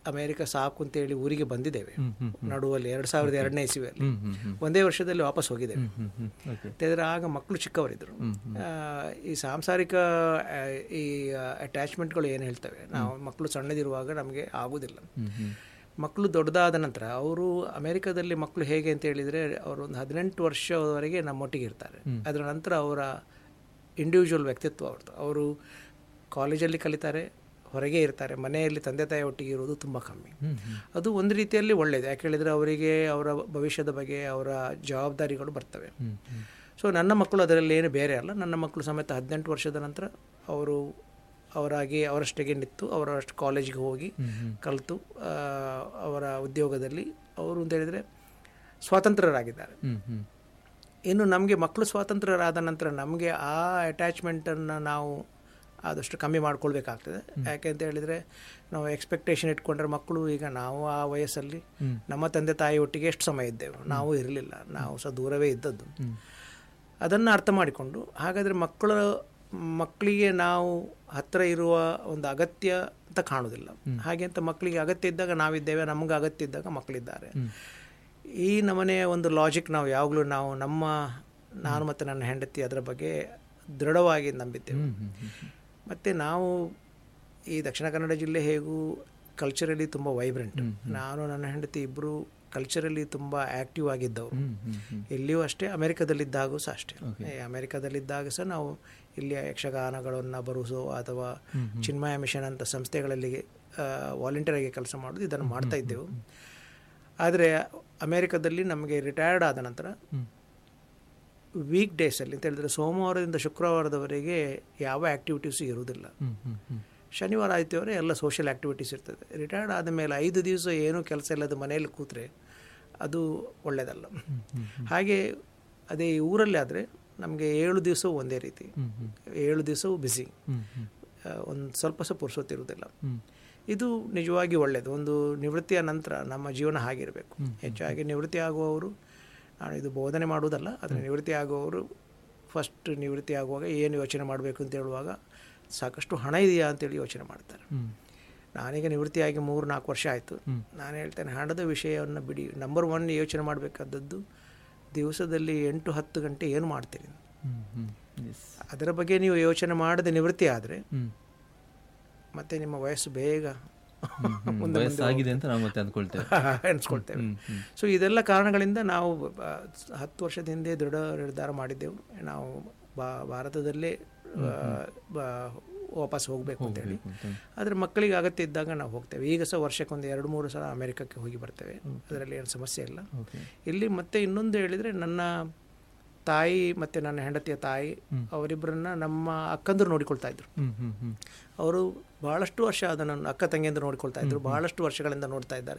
ಅಮೇರಿಕ ಸಾಕು ಅಂತೇಳಿ ಊರಿಗೆ ಬಂದಿದ್ದೇವೆ ನಡುವಲ್ಲಿ ಎರಡು ಸಾವಿರದ ಎರಡನೇ ಇಸ್ವಿಯಲ್ಲಿ ಹ್ಮ್ ಹ್ಮ್ ಹ್ಮ್ ಒಂದೇ ವರ್ಷದಲ್ಲಿ ವಾಪಸ್ ಹೋಗಿದ್ದೇವೆ ಹ್ಮ್ ಹ್ಮ್ ಓಕೆ ಯಾಕಂದರೆ ಆಗ ಮಕ್ಕಳು ಚಿಕ್ಕವರಿದ್ದರು ಆ, ಈ ಸಾಂಸಾರಿಕ ಆ, ಈ ಅಟ್ಯಾಚ್ಮೆಂಟ್ಗಳು ಏನು ಹೇಳ್ತವೆ ನಾವು ಮಕ್ಕಳು ಸಣ್ಣದಿರುವಾಗ ನಮಗೆ ಆಗೋದಿಲ್ಲ ಹ್ಮ್ ಹ್ಮ್ ಮಕ್ಕಳು ದೊಡ್ಡದಾದ ನಂತರ ಅವರು ಅಮೆರಿಕದಲ್ಲಿ ಮಕ್ಕಳು ಹೇಗೆ ಅಂತ ಹೇಳಿದರೆ ಅವರು ಒಂದು ಹದಿನೆಂಟು ವರ್ಷದವರೆಗೆ ನಮ್ಮೊಟ್ಟಿಗೆ ಇರ್ತಾರೆ ಅದರ ನಂತರ ಅವರ ಇಂಡಿವಿಜುವಲ್ ವ್ಯಕ್ತಿತ್ವ ಅವ್ರದ್ದು ಅವರು ಕಾಲೇಜಲ್ಲಿ ಕಲಿತಾರೆ ಹೊರಗೆ ಇರ್ತಾರೆ ಮನೆಯಲ್ಲಿ ತಂದೆ ತಾಯಿ ಒಟ್ಟಿಗೆ ಇರೋದು ತುಂಬ ಕಮ್ಮಿ ಹ್ಮ್ ಹ್ಮ್ ಅದು ಒಂದು ರೀತಿಯಲ್ಲಿ ಒಳ್ಳೆಯದು ಯಾಕೆ ಹೇಳಿದರೆ ಅವರಿಗೆ ಅವರ ಭವಿಷ್ಯದ ಬಗ್ಗೆ ಅವರ ಜವಾಬ್ದಾರಿಗಳು ಬರ್ತವೆ ಹ್ಮ್ ಹ್ಮ್ ಸೊ ನನ್ನ ಮಕ್ಕಳು ಅದರಲ್ಲಿ ಏನು ಬೇರೆ ಅಲ್ಲ ನನ್ನ ಮಕ್ಕಳು ಸಮೇತ ಹದಿನೆಂಟು ವರ್ಷದ ನಂತರ ಅವರು ಅವರಾಗಿ ಅವರಷ್ಟಿಗೆ ನಿಂತು ಅವರಷ್ಟು ಕಾಲೇಜಿಗೆ ಹೋಗಿ ಕಲಿತು ಆ, ಅವರ ಉದ್ಯೋಗದಲ್ಲಿ ಅವರು ಅಂತ ಹೇಳಿದರೆ ಸ್ವಾತಂತ್ರ್ಯರಾಗಿದ್ದಾರೆ ಹ್ಮ್ ಹ್ಮ್ ಇನ್ನು ನಮಗೆ ಮಕ್ಕಳು ಸ್ವಾತಂತ್ರ್ಯರಾದ ನಂತರ ನಮಗೆ ಆ ಅಟ್ಯಾಚ್ಮೆಂಟನ್ನು ನಾವು ಆದಷ್ಟು ಕಮ್ಮಿ ಮಾಡ್ಕೊಳ್ಬೇಕಾಗ್ತದೆ ಯಾಕೆ ಅಂತ ಹೇಳಿದರೆ ನಾವು ಎಕ್ಸ್ಪೆಕ್ಟೇಷನ್ ಇಟ್ಕೊಂಡ್ರೆ ಮಕ್ಕಳು ಈಗ ನಾವು ಆ ವಯಸ್ಸಲ್ಲಿ ನಮ್ಮ ತಂದೆ ತಾಯಿ ಒಟ್ಟಿಗೆ ಎಷ್ಟು ಸಮಯ ಇದ್ದೇವೆ ನಾವು ಇರಲಿಲ್ಲ ನಾವು ಸಹ ದೂರವೇ ಇದ್ದದ್ದು ಅದನ್ನು ಅರ್ಥ ಮಾಡಿಕೊಂಡು ಹಾಗಾದರೆ ಮಕ್ಕಳ ಮಕ್ಕಳಿಗೆ ನಾವು ಹತ್ತಿರ ಇರುವ ಒಂದು ಅಗತ್ಯ ಅಂತ ಕಾಣೋದಿಲ್ಲ ಹಾಗೆ ಅಂತ ಮಕ್ಕಳಿಗೆ ಅಗತ್ಯ ಇದ್ದಾಗ ನಾವಿದ್ದೇವೆ ನಮಗೆ ಅಗತ್ಯ ಇದ್ದಾಗ ಮಕ್ಕಳಿದ್ದಾರೆ ಈ ನಮನೆಯ ಒಂದು ಲಾಜಿಕ್ ನಾವು ಯಾವಾಗಲೂ ನಾವು ನಮ್ಮ ನಾನು ಮತ್ತು ನನ್ನ ಹೆಂಡತಿ ಅದರ ಬಗ್ಗೆ ದೃಢವಾಗಿ ನಂಬಿದ್ದೇವೆ ಮತ್ತು ನಾವು ಈ ದಕ್ಷಿಣ ಕನ್ನಡ ಜಿಲ್ಲೆ ಹೇಗೂ ಕಲ್ಚರಲಿ ತುಂಬ ವೈಬ್ರೆಂಟ್ ನಾನು ನನ್ನ ಹೆಂಡತಿ ಇಬ್ಬರು ಕಲ್ಚರಲಿ ತುಂಬ ಆ್ಯಕ್ಟಿವ್ ಆಗಿದ್ದವರು ಹ್ಮ್ ಹ್ಮ್ ಹ್ಮ್ ಇಲ್ಲಿಯೂ ಅಷ್ಟೇ ಅಮೆರಿಕದಲ್ಲಿದ್ದಾಗೂ ಸಹ ಅಷ್ಟೇ ಈ ಅಮೆರಿಕದಲ್ಲಿದ್ದಾಗ ಸಹ ನಾವು ಇಲ್ಲಿಯ ಯಕ್ಷಗಾನಗಳನ್ನು ಬರುಸೋ ಅಥವಾ ಚಿನ್ಮಯ ಮಿಷನ್ ಅಂತ ಸಂಸ್ಥೆಗಳಲ್ಲಿ ವಾಲಂಟಿಯರ್ ಆಗಿ ಕೆಲಸ ಮಾಡೋದು ಇದನ್ನು ಮಾಡ್ತಾ ಇದ್ದೆವು ಆದರೆ ಅಮೆರಿಕದಲ್ಲಿ ನಮಗೆ ರಿಟೈರ್ಡ್ ಆದ ನಂತರ ವೀಕ್ ಡೇಸಲ್ಲಿ ಅಂತ ಹೇಳಿದ್ರೆ ಸೋಮವಾರದಿಂದ ಶುಕ್ರವಾರದವರೆಗೆ ಯಾವ ಆ್ಯಕ್ಟಿವಿಟೀಸು ಇರುವುದಿಲ್ಲ ಹ್ಮ್ ಹ್ಮ್ ಹ್ಮ್ ಶನಿವಾರ ಆದಿತ್ಯವಾರ ಎಲ್ಲ ಸೋಷಿಯಲ್ ಆ್ಯಕ್ಟಿವಿಟೀಸ್ ಇರ್ತದೆ ರಿಟೈರ್ಡ್ ಆದ ಮೇಲೆ ಐದು ದಿವಸ ಏನೂ ಕೆಲಸ ಇಲ್ಲದ ಮನೆಯಲ್ಲಿ ಕೂತ್ರೆ ಅದು ಒಳ್ಳೆಯದಲ್ಲ ಹಾಗೆ ಅದೇ ಈ ಊರಲ್ಲಿ ಆದರೆ ನಮಗೆ ಏಳು ದಿವಸವೂ ಒಂದೇ ರೀತಿ ಹ್ಮ್ ಹ್ಮ್ ಏಳು ದಿವಸವೂ ಬಿಸಿ ಹ್ಮ್ ಹ್ಮ್ ಒಂದು ಸ್ವಲ್ಪ ಸಹ ಪುರ್ಸೊತ್ತಿರುವುದಿಲ್ಲ ಹ್ಮ್ ಇದು ನಿಜವಾಗಿ ಒಳ್ಳೆಯದು ಒಂದು ನಿವೃತ್ತಿಯ ನಂತರ ನಮ್ಮ ಜೀವನ ಹಾಗಿರಬೇಕು ಹೆಚ್ಚಾಗಿ ನಿವೃತ್ತಿ ಆಗುವವರು ನಾನು ಇದು ಬೋಧನೆ ಮಾಡುವುದಲ್ಲ ಆದರೆ ನಿವೃತ್ತಿ ಆಗುವವರು ಫಸ್ಟ್ ನಿವೃತ್ತಿ ಆಗುವಾಗ ಏನು ಯೋಚನೆ ಮಾಡಬೇಕು ಅಂತ ಹೇಳುವಾಗ ಸಾಕಷ್ಟು ಹಣ ಇದೆಯಾ ಅಂತೇಳಿ ಯೋಚನೆ ಮಾಡ್ತಾರೆ ಹ್ಮ್ ನಾನೀಗ ನಿವೃತ್ತಿಯಾಗಿ ಮೂರು ನಾಲ್ಕು ವರ್ಷ ಆಯಿತು ನಾನು ಹೇಳ್ತೇನೆ ಹಣದ ವಿಷಯವನ್ನು ಬಿಡಿ ನಂಬರ್ ಒನ್ ಯೋಚನೆ ಮಾಡಬೇಕಾದದ್ದು ದಿವಸದಲ್ಲಿ ಎಂಟು ಹತ್ತು ಗಂಟೆ ಏನು ಮಾಡ್ತೀರಿ ಹ್ಮ್ ಹ್ಮ್ ಎಸ್ ಅದರ ಬಗ್ಗೆ ನೀವು ಯೋಚನೆ ಮಾಡದೆ ನಿವೃತ್ತಿ ಆದರೆ ಹ್ಮ್ ಮತ್ತೆ ನಿಮ್ಮ ವಯಸ್ಸು ಬೇಗ ಹ್ಮ್ ವಯಸ್ಸಾಗಿದೆ ಅಂತ ನಾವು ಮತ್ತೆ ಅಂದ್ಕೊಳ್ತೇವೆ ಎನ್ಸ್ಕೊಳ್ತೇವೆ ಹ್ಮ್ ಹ್ಮ್ ಸೊ ಇದೆಲ್ಲ ಕಾರಣಗಳಿಂದ ನಾವು ಆ, ಹತ್ತು ವರ್ಷದ ಹಿಂದೆ ದೃಢ ನಿರ್ಧಾರ ಮಾಡಿದ್ದೆವು ನಾವು ಬಾ ಭಾರತದಲ್ಲೇ ಆ, ಬಾ- ವಾಪಸ್ ಹೋಗಬೇಕು ಅಂತೇಳಿ ಅಂತ. ಆದರೆ ಮಕ್ಕಳಿಗೆ ಅಗತ್ಯ ಇದ್ದಾಗ ನಾವು ಹೋಗ್ತೇವೆ ಈಗ ಸಹ ವರ್ಷಕ್ಕೊಂದು ಎರಡು ಮೂರು ಸಲ ಅಮೆರಿಕಕ್ಕೆ ಹೋಗಿ ಬರ್ತೇವೆ ಅದರಲ್ಲಿ ಏನು ಸಮಸ್ಯೆ ಇಲ್ಲ ಓಕೆ ಇಲ್ಲಿ ಮತ್ತೆ ಇನ್ನೊಂದು ಹೇಳಿದರೆ ನನ್ನ ತಾಯಿ ಮತ್ತು ನನ್ನ ಹೆಂಡತಿಯ ತಾಯಿ ಅವರಿಬ್ಬರನ್ನ ನಮ್ಮ ಅಕ್ಕಂದರು ನೋಡಿಕೊಳ್ತಾ ಇದ್ರು ಹ್ಮ್ ಹ್ಮ್ ಹ್ಮ್ ಅವರು ಬಹಳಷ್ಟು ವರ್ಷ ಅದನ್ನು ಅಕ್ಕ ತಂಗಿಯಂದರು ನೋಡ್ಕೊಳ್ತಾ ಇದ್ರು ಬಹಳಷ್ಟು ವರ್ಷಗಳಿಂದ ನೋಡ್ತಾ ಇದ್ದಾರೆ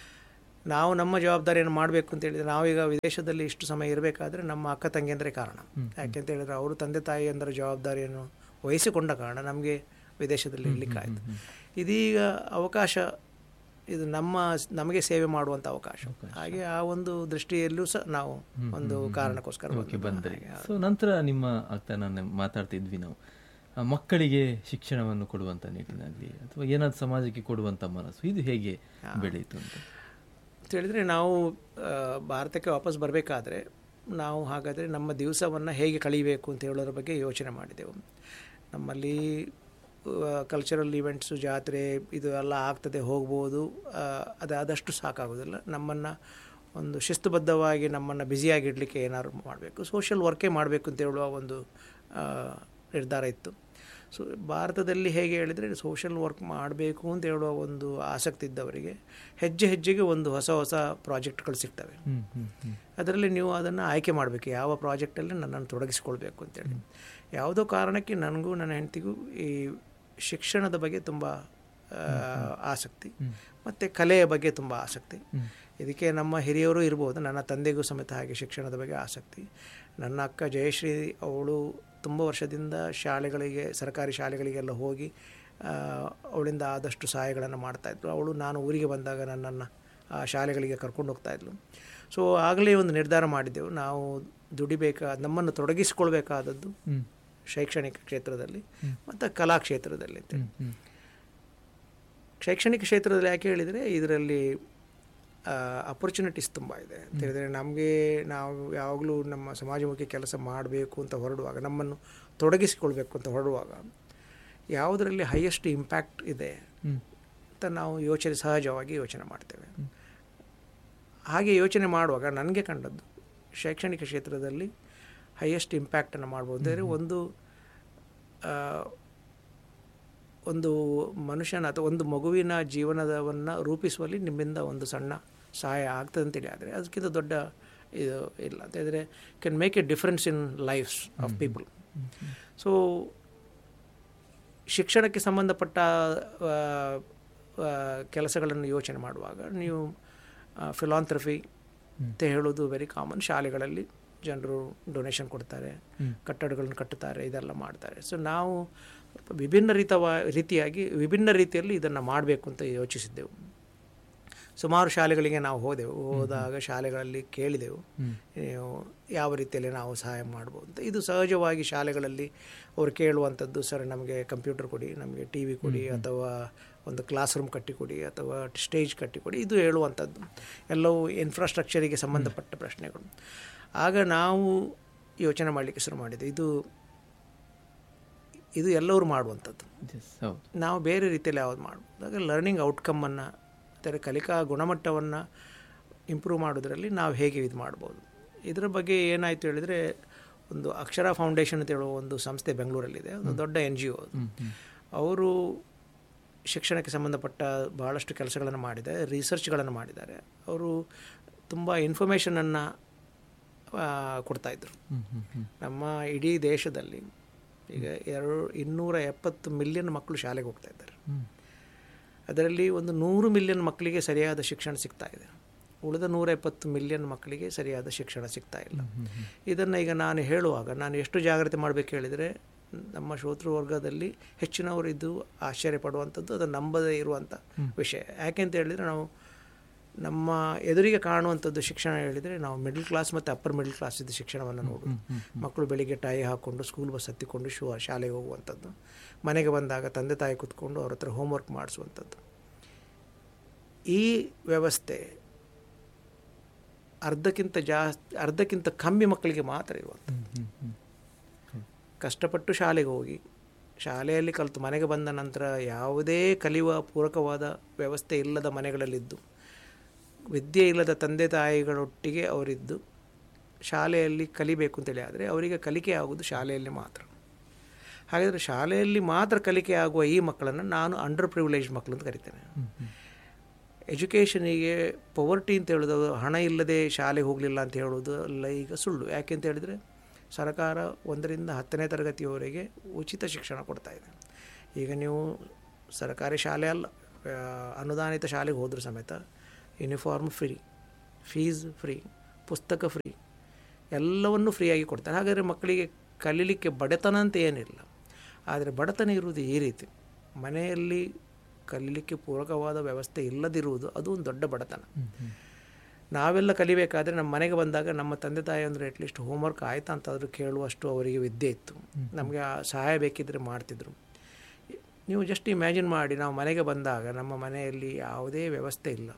ನಾವು ನಮ್ಮ ಜವಾಬ್ದಾರಿಯನ್ನು ಮಾಡಬೇಕು ಅಂತ ಹೇಳಿದ್ರೆ ನಾವೀಗ ವಿದೇಶದಲ್ಲಿ ಇಷ್ಟು ಸಮಯ ಇರಬೇಕಾದ್ರೆ ನಮ್ಮ ಅಕ್ಕ ತಂಗಿಯಂದರೆ ಕಾರಣ ಯಾಕೆಂತ ಹೇಳಿದ್ರೆ ಅವರು ತಂದೆ ತಾಯಿಯಂದರ ಜವಾಬ್ದಾರಿಯನ್ನು ವಹಿಸಿಕೊಂಡ ಕಾರಣ ನಮಗೆ ವಿದೇಶದಲ್ಲಿ ಇರಲಿಕ್ಕಾಯಿತು ಇದೀಗ ಅವಕಾಶ ಇದು ನಮ್ಮ ನಮಗೆ ಸೇವೆ ಮಾಡುವಂಥ ಅವಕಾಶ ಹಾಗೆ ಆ ಒಂದು ದೃಷ್ಟಿಯಲ್ಲೂ ಸಹ ನಾವು ಒಂದು ಕಾರಣಕ್ಕೋಸ್ಕರ ಓಕೆ ಬಂದದ್ದು. ಬಂದ್ರಿ ಸೊ ನಂತರ ನಿಮ್ಮ ಆಗ್ತಾ ನಾನು ಮಾತಾಡ್ತಿದ್ವಿ ನಾವು ಆ, ಮಕ್ಕಳಿಗೆ ಶಿಕ್ಷಣವನ್ನು ಕೊಡುವಂತ ನಿಟ್ಟಿನಲ್ಲಿ ಅಥವಾ ಏನಾದ್ರು ಸಮಾಜಕ್ಕೆ ಕೊಡುವಂತ ಮನಸ್ಸು ಇದು ಹೇಗೆ ಬೆಳೆಯಿತು ಅಂತ ಅಂತ ಹೇಳಿದರೆ ನಾವು ಆ, ಭಾರತಕ್ಕೆ ವಾಪಸ್ ಬರಬೇಕಾದ್ರೆ ನಾವು ಹಾಗಾದರೆ ನಮ್ಮ ದಿವಸವನ್ನು ಹೇಗೆ ಕಳೀಬೇಕು ಅಂತ ಹೇಳೋದ್ರ ಬಗ್ಗೆ ಯೋಚನೆ ಮಾಡಿದೆವು ನಮ್ಮಲ್ಲಿ ಕಲ್ಚರಲ್ ಇವೆಂಟ್ಸು ಜಾತ್ರೆ ಇದು ಎಲ್ಲ ಆಗ್ತದೆ ಹೋಗ್ಬೋದು ಆ, ಅದು ಆದಷ್ಟು ಸಾಕಾಗೋದಿಲ್ಲ ನಮ್ಮನ್ನು ಒಂದು ಶಿಸ್ತುಬದ್ಧವಾಗಿ ನಮ್ಮನ್ನು ಬ್ಯುಸಿಯಾಗಿಡಲಿಕ್ಕೆ ಏನಾದ್ರು ಮಾಡಬೇಕು ಸೋಷಿಯಲ್ ವರ್ಕೇ ಮಾಡಬೇಕು ಅಂತ ಹೇಳುವ ಒಂದು ಆ, ನಿರ್ಧಾರ ಇತ್ತು ಸೊ ಭಾರತದಲ್ಲಿ ಹೇಗೆ ಹೇಳಿದರೆ ಸೋಷಿಯಲ್ ವರ್ಕ್ ಮಾಡಬೇಕು ಅಂತ ಹೇಳುವ ಒಂದು ಆಸಕ್ತಿ ಇದ್ದವರಿಗೆ ಹೆಜ್ಜೆ ಹೆಜ್ಜೆಗೆ ಒಂದು ಹೊಸ ಹೊಸ ಪ್ರಾಜೆಕ್ಟ್ಗಳು ಸಿಗ್ತವೆ ಹ್ಮ್ ಹ್ಮ್ ಹ್ಮ್ ಅದರಲ್ಲಿ ನೀವು ಅದನ್ನು ಆಯ್ಕೆ ಮಾಡಬೇಕು ಯಾವ ಪ್ರಾಜೆಕ್ಟಲ್ಲಿ ನನ್ನನ್ನು ತೊಡಗಿಸ್ಕೊಳ್ಬೇಕು ಅಂತೇಳಿ ಯಾವುದೋ ಕಾರಣಕ್ಕೆ ನನಗೂ ನನ್ನ ಹೆಂಡತಿಗೂ ಈ ಶಿಕ್ಷಣದ ಬಗ್ಗೆ ತುಂಬ ಆ, ಆಸಕ್ತಿ ಮತ್ತು ಕಲೆಯ ಬಗ್ಗೆ ತುಂಬ ಆಸಕ್ತಿ ಇದಕ್ಕೆ ನಮ್ಮ ಹಿರಿಯರು ಇರ್ಬೋದು ನನ್ನ ತಂದೆಗೂ ಸಮೇತ ಹಾಗೆ ಶಿಕ್ಷಣದ ಬಗ್ಗೆ ಆಸಕ್ತಿ ನನ್ನ ಅಕ್ಕ ಜಯಶ್ರೀ ಅವಳು ತುಂಬ ವರ್ಷದಿಂದ ಶಾಲೆಗಳಿಗೆ ಸರ್ಕಾರಿ ಶಾಲೆಗಳಿಗೆಲ್ಲ ಹೋಗಿ ಆ, ಅವಳಿಂದ ಆದಷ್ಟು ಸಹಾಯಗಳನ್ನು ಮಾಡ್ತಾಯಿದ್ರು ಅವಳು ನಾನು ಊರಿಗೆ ಬಂದಾಗ ನನ್ನನ್ನು ಆ ಶಾಲೆಗಳಿಗೆ ಕರ್ಕೊಂಡು ಹೋಗ್ತಾ ಇದ್ಲು ಸೊ ಆಗಲೇ ಒಂದು ನಿರ್ಧಾರ ಮಾಡಿದ್ದೆವು ನಾವು ದುಡಿಬೇಕಾದ ನಮ್ಮನ್ನು ತೊಡಗಿಸಿಕೊಳ್ಬೇಕಾದದ್ದು ಹ್ಮ್ ಶೈಕ್ಷಣಿಕ ಕ್ಷೇತ್ರದಲ್ಲಿ ಮತ್ತು ಕಲಾ ಕ್ಷೇತ್ರದಲ್ಲಿ ಅಂತ ಹ್ಮ್ ಹ್ಮ್ ಶೈಕ್ಷಣಿಕ ಕ್ಷೇತ್ರದಲ್ಲಿ ಯಾಕೆ ಹೇಳಿದರೆ ಇದರಲ್ಲಿ ಅಪರ್ಚುನಿಟೀಸ್ ತುಂಬ ಇದೆ ಅಂತ ಹೇಳಿದರೆ ನಮಗೆ ನಾವು ಯಾವಾಗಲೂ ನಮ್ಮ ಸಮಾಜಮುಖಿ ಕೆಲಸ ಮಾಡಬೇಕು ಅಂತ ಹೊರಡುವಾಗ ನಮ್ಮನ್ನು ತೊಡಗಿಸಿಕೊಳ್ಬೇಕು ಅಂತ ಹೊರಡುವಾಗ ಯಾವುದರಲ್ಲಿ ಹೈಯೆಸ್ಟ್ ಇಂಪ್ಯಾಕ್ಟ್ ಇದೆ ಅಂತ ನಾವು ಯೋಚನೆ ಸಹಜವಾಗಿ ಯೋಚನೆ ಮಾಡ್ತೇವೆ ಹಾಗೆ ಯೋಚನೆ ಮಾಡುವಾಗ ನನಗೆ ಕಂಡದ್ದು ಶೈಕ್ಷಣಿಕ ಕ್ಷೇತ್ರದಲ್ಲಿ ಹೈಯೆಸ್ಟ್ ಇಂಪ್ಯಾಕ್ಟನ್ನು ಮಾಡ್ಬೋದು ಅಂದರೆ ಒಂದು ಆ, ಒಂದು ಮನುಷ್ಯನ ಅಥವಾ ಒಂದು ಮಗುವಿನ ಜೀವನದವನ್ನು ರೂಪಿಸುವಲ್ಲಿ ನಿಮ್ಮಿಂದ ಒಂದು ಸಣ್ಣ ಸಹಾಯ ಆಗ್ತದೆ ಅಂತೇಳಿ ಆದರೆ ಅದಕ್ಕಿಂತ ದೊಡ್ಡ ಇದು ಇಲ್ಲ ಅಂತ ಹೇಳಿದರೆ can make a difference in lives of people so ಶಿಕ್ಷಣಕ್ಕೆ ಸಂಬಂಧಪಟ್ಟ ಆ, ಆ, ಕೆಲಸಗಳನ್ನು ಯೋಚನೆ ಮಾಡುವಾಗ ನೀವು ಫಿಲಾಂಥ್ರಫಿ ಅಂತ ಹೇಳೋದು ವೆರಿ ಕಾಮನ್ ಶಾಲೆಗಳಲ್ಲಿ ಜನರು ಡೊನೇಷನ್ ಕೊಡ್ತಾರೆ ಕಟ್ಟಡಗಳನ್ನು ಕಟ್ಟುತ್ತಾರೆ ಇದೆಲ್ಲ ಮಾಡ್ತಾರೆ ಸೊ ನಾವು ವಿಭಿನ್ನ ರೀತವ ರೀತಿಯಾಗಿ ವಿಭಿನ್ನ ರೀತಿಯಲ್ಲಿ ಇದನ್ನು ಮಾಡಬೇಕು ಅಂತ ಯೋಚಿಸಿದ್ದೆವು ಸುಮಾರು ಶಾಲೆಗಳಿಗೆ ನಾವು ಹೋದೆವು ಹೋದಾಗ ಶಾಲೆಗಳಲ್ಲಿ ಕೇಳಿದೆವು ನೀವು ಯಾವ ರೀತಿಯಲ್ಲಿ ನಾವು ಸಹಾಯ ಮಾಡ್ಬೋದು ಅಂತ ಇದು ಸಹಜವಾಗಿ ಶಾಲೆಗಳಲ್ಲಿ ಅವರು ಕೇಳುವಂಥದ್ದು ಸರ್ ನಮಗೆ ಕಂಪ್ಯೂಟರ್ ಕೊಡಿ ನಮಗೆ ಟಿ ವಿ ಕೊಡಿ ಅಥವಾ ಒಂದು ಕ್ಲಾಸ್ ರೂಮ್ ಕಟ್ಟಿಕೊಡಿ ಅಥವಾ ಸ್ಟೇಜ್ ಕಟ್ಟಿಕೊಡಿ ಇದು ಹೇಳುವಂಥದ್ದು ಎಲ್ಲವೂ ಇನ್ಫ್ರಾಸ್ಟ್ರಕ್ಚರಿಗೆ ಸಂಬಂಧಪಟ್ಟ ಪ್ರಶ್ನೆಗಳು ಆಗ ನಾವು ಯೋಚನೆ ಮಾಡಲಿಕ್ಕೆ ಶುರು ಮಾಡಿದೆ ಇದು ಇದು ಎಲ್ಲರೂ ಮಾಡುವಂಥದ್ದು ಹೌದು ನಾವು ಬೇರೆ ರೀತಿಯಲ್ಲಿ ಯಾವ್ದು ಮಾಡ್ಬೋದು ಆಗ ಲರ್ನಿಂಗ್ ಔಟ್ಕಮ್ಮನ್ನು ಅಂದರೆ ಕಲಿಕಾ ಗುಣಮಟ್ಟವನ್ನು ಇಂಪ್ರೂವ್ ಮಾಡೋದ್ರಲ್ಲಿ ನಾವು ಹೇಗೆ ಇದು ಮಾಡ್ಬೋದು ಇದರ ಬಗ್ಗೆ ಏನಾಯಿತು ಹೇಳಿದರೆ ಒಂದು ಅಕ್ಷರ ಫೌಂಡೇಶನ್ ಅಂತ ಹೇಳುವ ಒಂದು ಸಂಸ್ಥೆ ಬೆಂಗಳೂರಲ್ಲಿದೆ ಒಂದು ದೊಡ್ಡ ಎನ್ ಜಿ ಒ ಅದು ಅವರು ಶಿಕ್ಷಣಕ್ಕೆ ಸಂಬಂಧಪಟ್ಟ ಬಹಳಷ್ಟು ಕೆಲಸಗಳನ್ನು ಮಾಡಿದ್ದಾರೆ ರಿಸರ್ಚ್ಗಳನ್ನು ಮಾಡಿದ್ದಾರೆ ಅವರು ತುಂಬ ಇನ್ಫಾರ್ಮೇಷನನ್ನು ಕೊಡ್ತಾಯಿದ್ರು ನಮ್ಮ ಇಡೀ ದೇಶದಲ್ಲಿ ಈಗ ಎರಡು ಇನ್ನೂರ ಎಪ್ಪತ್ತು ಮಿಲಿಯನ್ ಮಕ್ಕಳು ಶಾಲೆಗೆ ಹೋಗ್ತಾ ಇದ್ದಾರೆ ಅದರಲ್ಲಿ ಒಂದು ನೂರು ಮಿಲಿಯನ್ ಮಕ್ಕಳಿಗೆ ಸರಿಯಾದ ಶಿಕ್ಷಣ ಸಿಗ್ತಾ ಇದೆ ಉಳಿದ ನೂರ ಎಪ್ಪತ್ತು ಮಿಲಿಯನ್ ಮಕ್ಕಳಿಗೆ ಸರಿಯಾದ ಶಿಕ್ಷಣ ಸಿಗ್ತಾ ಇಲ್ಲ ಇದನ್ನು ಈಗ ನಾನು ಹೇಳುವಾಗ ನಾನು ಎಷ್ಟು ಜಾಗ್ರತೆ ಮಾಡಬೇಕು ಹೇಳಿದರೆ ನಮ್ಮ ಶ್ರೋತೃ ವರ್ಗದಲ್ಲಿ ಹೆಚ್ಚಿನವರು ಇದು ಆಶ್ಚರ್ಯ ಪಡುವಂಥದ್ದು ಅದು ನಂಬದೇ ಇರುವಂಥ ವಿಷಯ ಯಾಕೆ ಅಂತ ಹೇಳಿದರೆ ನಾವು ನಮ್ಮ ಎದುರಿಗೆ ಕಾಣುವಂಥದ್ದು ಶಿಕ್ಷಣ ಹೇಳಿದರೆ ನಾವು ಮಿಡಲ್ ಕ್ಲಾಸ್ ಮತ್ತು ಅಪ್ಪರ್ ಮಿಡಲ್ ಕ್ಲಾಸ್ ಇದ್ದ ಶಿಕ್ಷಣವನ್ನು ನೋಡೋದು ಮಕ್ಕಳು ಬೆಳಿಗ್ಗೆ ಟೈ ಹಾಕ್ಕೊಂಡು ಸ್ಕೂಲ್ ಬಸ್ ಹತ್ತಿಕೊಂಡು ಶೂ ಶಾಲೆಗೆ ಹೋಗುವಂಥದ್ದು ಮನೆಗೆ ಬಂದಾಗ ತಂದೆ ತಾಯಿ ಕೂತ್ಕೊಂಡು ಅವ್ರ ಹತ್ರ ಹೋಮ್ವರ್ಕ್ ಮಾಡಿಸುವಂಥದ್ದು ಈ ವ್ಯವಸ್ಥೆ ಅರ್ಧಕ್ಕಿಂತ ಜಾಸ್ತಿ ಅರ್ಧಕ್ಕಿಂತ ಕಮ್ಮಿ ಮಕ್ಕಳಿಗೆ ಮಾತ್ರ ಇರುವಂಥದ್ದು ಕಷ್ಟಪಟ್ಟು ಶಾಲೆಗೆ ಹೋಗಿ ಶಾಲೆಯಲ್ಲಿ ಕಲಿತು ಮನೆಗೆ ಬಂದ ನಂತರ ಯಾವುದೇ ಕಲಿಯುವ ಪೂರಕವಾದ ವ್ಯವಸ್ಥೆ ಇಲ್ಲದ ಮನೆಗಳಲ್ಲಿದ್ದು ವಿದ್ಯೆ ಇಲ್ಲದ ತಂದೆ ತಾಯಿಗಳೊಟ್ಟಿಗೆ ಅವರಿದ್ದು ಶಾಲೆಯಲ್ಲಿ ಕಲಿಬೇಕು ಅಂತೇಳಿ ಆದರೆ ಅವರಿಗೆ ಕಲಿಕೆ ಆಗುವುದು ಶಾಲೆಯಲ್ಲಿ ಮಾತ್ರ ಹಾಗಾದರೆ ಶಾಲೆಯಲ್ಲಿ ಮಾತ್ರ ಕಲಿಕೆ ಆಗುವ ಈ ಮಕ್ಕಳನ್ನು ನಾನು ಅಂಡರ್ ಪ್ರಿವಿಲೇಜ್ ಮಕ್ಕಳು ಅಂತ ಕರಿತೇನೆ ಎಜುಕೇಷನಿಗೆ ಪವರ್ಟಿ ಅಂತ ಹೇಳೋದು ಹಣ ಇಲ್ಲದೆ ಶಾಲೆಗೆ ಹೋಗಲಿಲ್ಲ ಅಂತ ಹೇಳೋದು ಅಲ್ಲ ಈಗ ಸುಳ್ಳು ಯಾಕೆ ಅಂತ ಹೇಳಿದರೆ ಸರ್ಕಾರ ಒಂದರಿಂದ ಹತ್ತನೇ ತರಗತಿಯವರೆಗೆ ಉಚಿತ ಶಿಕ್ಷಣ ಕೊಡ್ತಾ ಇದೆ ಈಗ ನೀವು ಸರ್ಕಾರಿ ಶಾಲೆ ಅಲ್ಲ ಆ, ಅನುದಾನಿತ ಶಾಲೆಗೆ ಹೋದರೂ ಸಮೇತ ಯೂನಿಫಾರ್ಮ್ ಫ್ರೀ ಫೀಸ್ ಫ್ರೀ ಪುಸ್ತಕ ಫ್ರೀ ಎಲ್ಲವನ್ನು ಫ್ರೀಯಾಗಿ ಕೊಡ್ತಾರೆ ಹಾಗಾದರೆ ಮಕ್ಕಳಿಗೆ ಕಲೀಲಿಕ್ಕೆ ಬಡತನ ಅಂತ ಏನಿಲ್ಲ ಆದರೆ ಬಡತನ ಇರುವುದು ಈ ರೀತಿ ಮನೆಯಲ್ಲಿ ಕಲೀಲಿಕ್ಕೆ ಪೂರಕವಾದ ವ್ಯವಸ್ಥೆ ಇಲ್ಲದಿರುವುದು ಅದು ಒಂದು ದೊಡ್ಡ ಬಡತನ ನಾವೆಲ್ಲ ಕಲಿಬೇಕಾದ್ರೆ ನಮ್ಮ ಮನೆಗೆ ಬಂದಾಗ ನಮ್ಮ ತಂದೆ ತಾಯಿ ಅಂದರೆ ಅಟ್ಲೀಸ್ಟ್ ಹೋಮ್ವರ್ಕ್ ಆಯ್ತಾ ಅಂತಾದರೂ ಕೇಳುವಷ್ಟು ಅವರಿಗೆ ವಿದ್ಯೆ ಇತ್ತು ನಮಗೆ ಆ ಸಹಾಯ ಬೇಕಿದ್ದರೆ ಮಾಡ್ತಿದ್ರು ನೀವು ಜಸ್ಟ್ ಇಮ್ಯಾಜಿನ್ ಮಾಡಿ ನಾವು ಮನೆಗೆ ಬಂದಾಗ ನಮ್ಮ ಮನೆಯಲ್ಲಿ ಯಾವುದೇ ವ್ಯವಸ್ಥೆ ಇಲ್ಲ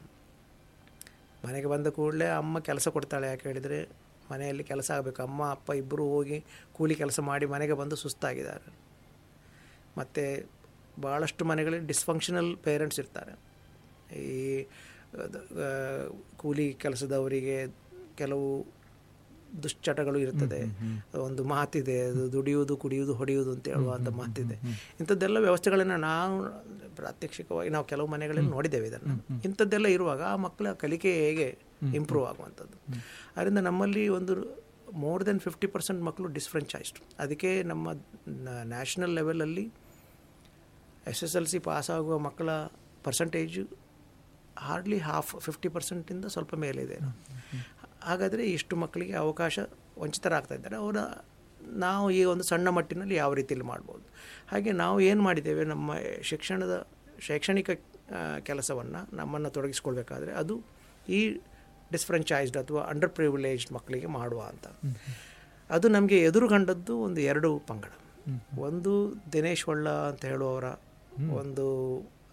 ಮನೆಗೆ ಬಂದ ಕೂಡಲೇ ಅಮ್ಮ ಕೆಲಸ ಕೊಡ್ತಾಳೆ ಯಾಕೆ ಹೇಳಿದರೆ ಮನೆಯಲ್ಲಿ ಕೆಲಸ ಆಗಬೇಕು ಅಮ್ಮ ಅಪ್ಪ ಇಬ್ಬರು ಹೋಗಿ ಕೂಲಿ ಕೆಲಸ ಮಾಡಿ ಮನೆಗೆ ಬಂದು ಸುಸ್ತಾಗಿದ್ದಾರೆ ಮತ್ತು ಭಾಳಷ್ಟು ಮನೆಗಳಲ್ಲಿ ಡಿಸ್ಫಂಕ್ಷನಲ್ ಪೇರೆಂಟ್ಸ್ ಇರ್ತಾರೆ ಈ ಅದ್- ಆ, ಕೂಲಿ ಕೆಲಸದವರಿಗೆ ಕೆಲವು ದುಶ್ಚಟಗಳು ಇರ್ತದೆ ಒಂದು ಮಾತಿದೆ ಅದು ದುಡಿಯುವುದು ಕುಡಿಯುವುದು ಹೊಡೆಯುವುದು ಅಂತ ಹೇಳುವಂಥ ಮಾತಿದೆ ಇಂಥದ್ದೆಲ್ಲ ವ್ಯವಸ್ಥೆಗಳನ್ನು ನಾವು ಪ್ರಾತ್ಯಕ್ಷಿಕವಾಗಿ ನಾವು ಕೆಲವು ಮನೆಗಳಲ್ಲಿ ನೋಡಿದ್ದೇವೆ ಇದನ್ನು ಇಂಥದ್ದೆಲ್ಲ ಇರುವಾಗ ಆ ಮಕ್ಕಳ ಕಲಿಕೆ ಹೇಗೆ ಇಂಪ್ರೂವ್ ಆಗುವಂಥದ್ದು ಅದರಿಂದ ನಮ್ಮಲ್ಲಿ ಒಂದು ಮೋರ್ ದೆನ್ ಫಿಫ್ಟಿ ಪರ್ಸೆಂಟ್ ಮಕ್ಕಳು ಡಿಸ್ಫ್ರೆಂಚೈಸ್ಡ್ ಅದಕ್ಕೆ ನಮ್ಮ ನ್ಯಾಷನಲ್ ಲೆವೆಲಲ್ಲಿ S S L C pass ಆಗುವ ಮಕ್ಕಳ ಪರ್ಸಂಟೇಜು ಹಾರ್ಡ್ಲಿ ಹಾಫ್ ಫಿಫ್ಟಿ ಪರ್ಸೆಂಟಿಂದ ಸ್ವಲ್ಪ ಮೇಲಿದೆ ಹಾಗಾದರೆ ಇಷ್ಟು ಮಕ್ಕಳಿಗೆ ಅವಕಾಶ ವಂಚಿತರಾಗ್ತಾ ಇದ್ದಾರೆ ಅವರ ನಾವು ಈ ಒಂದು ಸಣ್ಣ ಮಟ್ಟಿನಲ್ಲಿ ಯಾವ ರೀತಿಯಲ್ಲಿ ಮಾಡ್ಬೋದು ಹಾಗೆ ನಾವು ಏನು ಮಾಡಿದ್ದೇವೆ ನಮ್ಮ ಶಿಕ್ಷಣದ ಶೈಕ್ಷಣಿಕ ಕೆಲಸವನ್ನು ನಮ್ಮನ್ನು ತೊಡಗಿಸ್ಕೊಳ್ಬೇಕಾದ್ರೆ ಅದು ಈ ಡಿಸ್ಫ್ರೆಂಚೈಸ್ಡ್ ಅಥವಾ ಅಂಡರ್ ಪ್ರಿವಿಲೇಜ್ಡ್ ಮಕ್ಕಳಿಗೆ ಮಾಡುವ ಅಂತ ಅದು ನಮಗೆ ಎದುರು ಕಂಡದ್ದು ಒಂದು ಎರಡು ಪಂಗಡ ಒಂದು ದಿನೇಶ್ ಒಳ್ಳ ಅಂತ ಹೇಳುವವರ ಒಂದು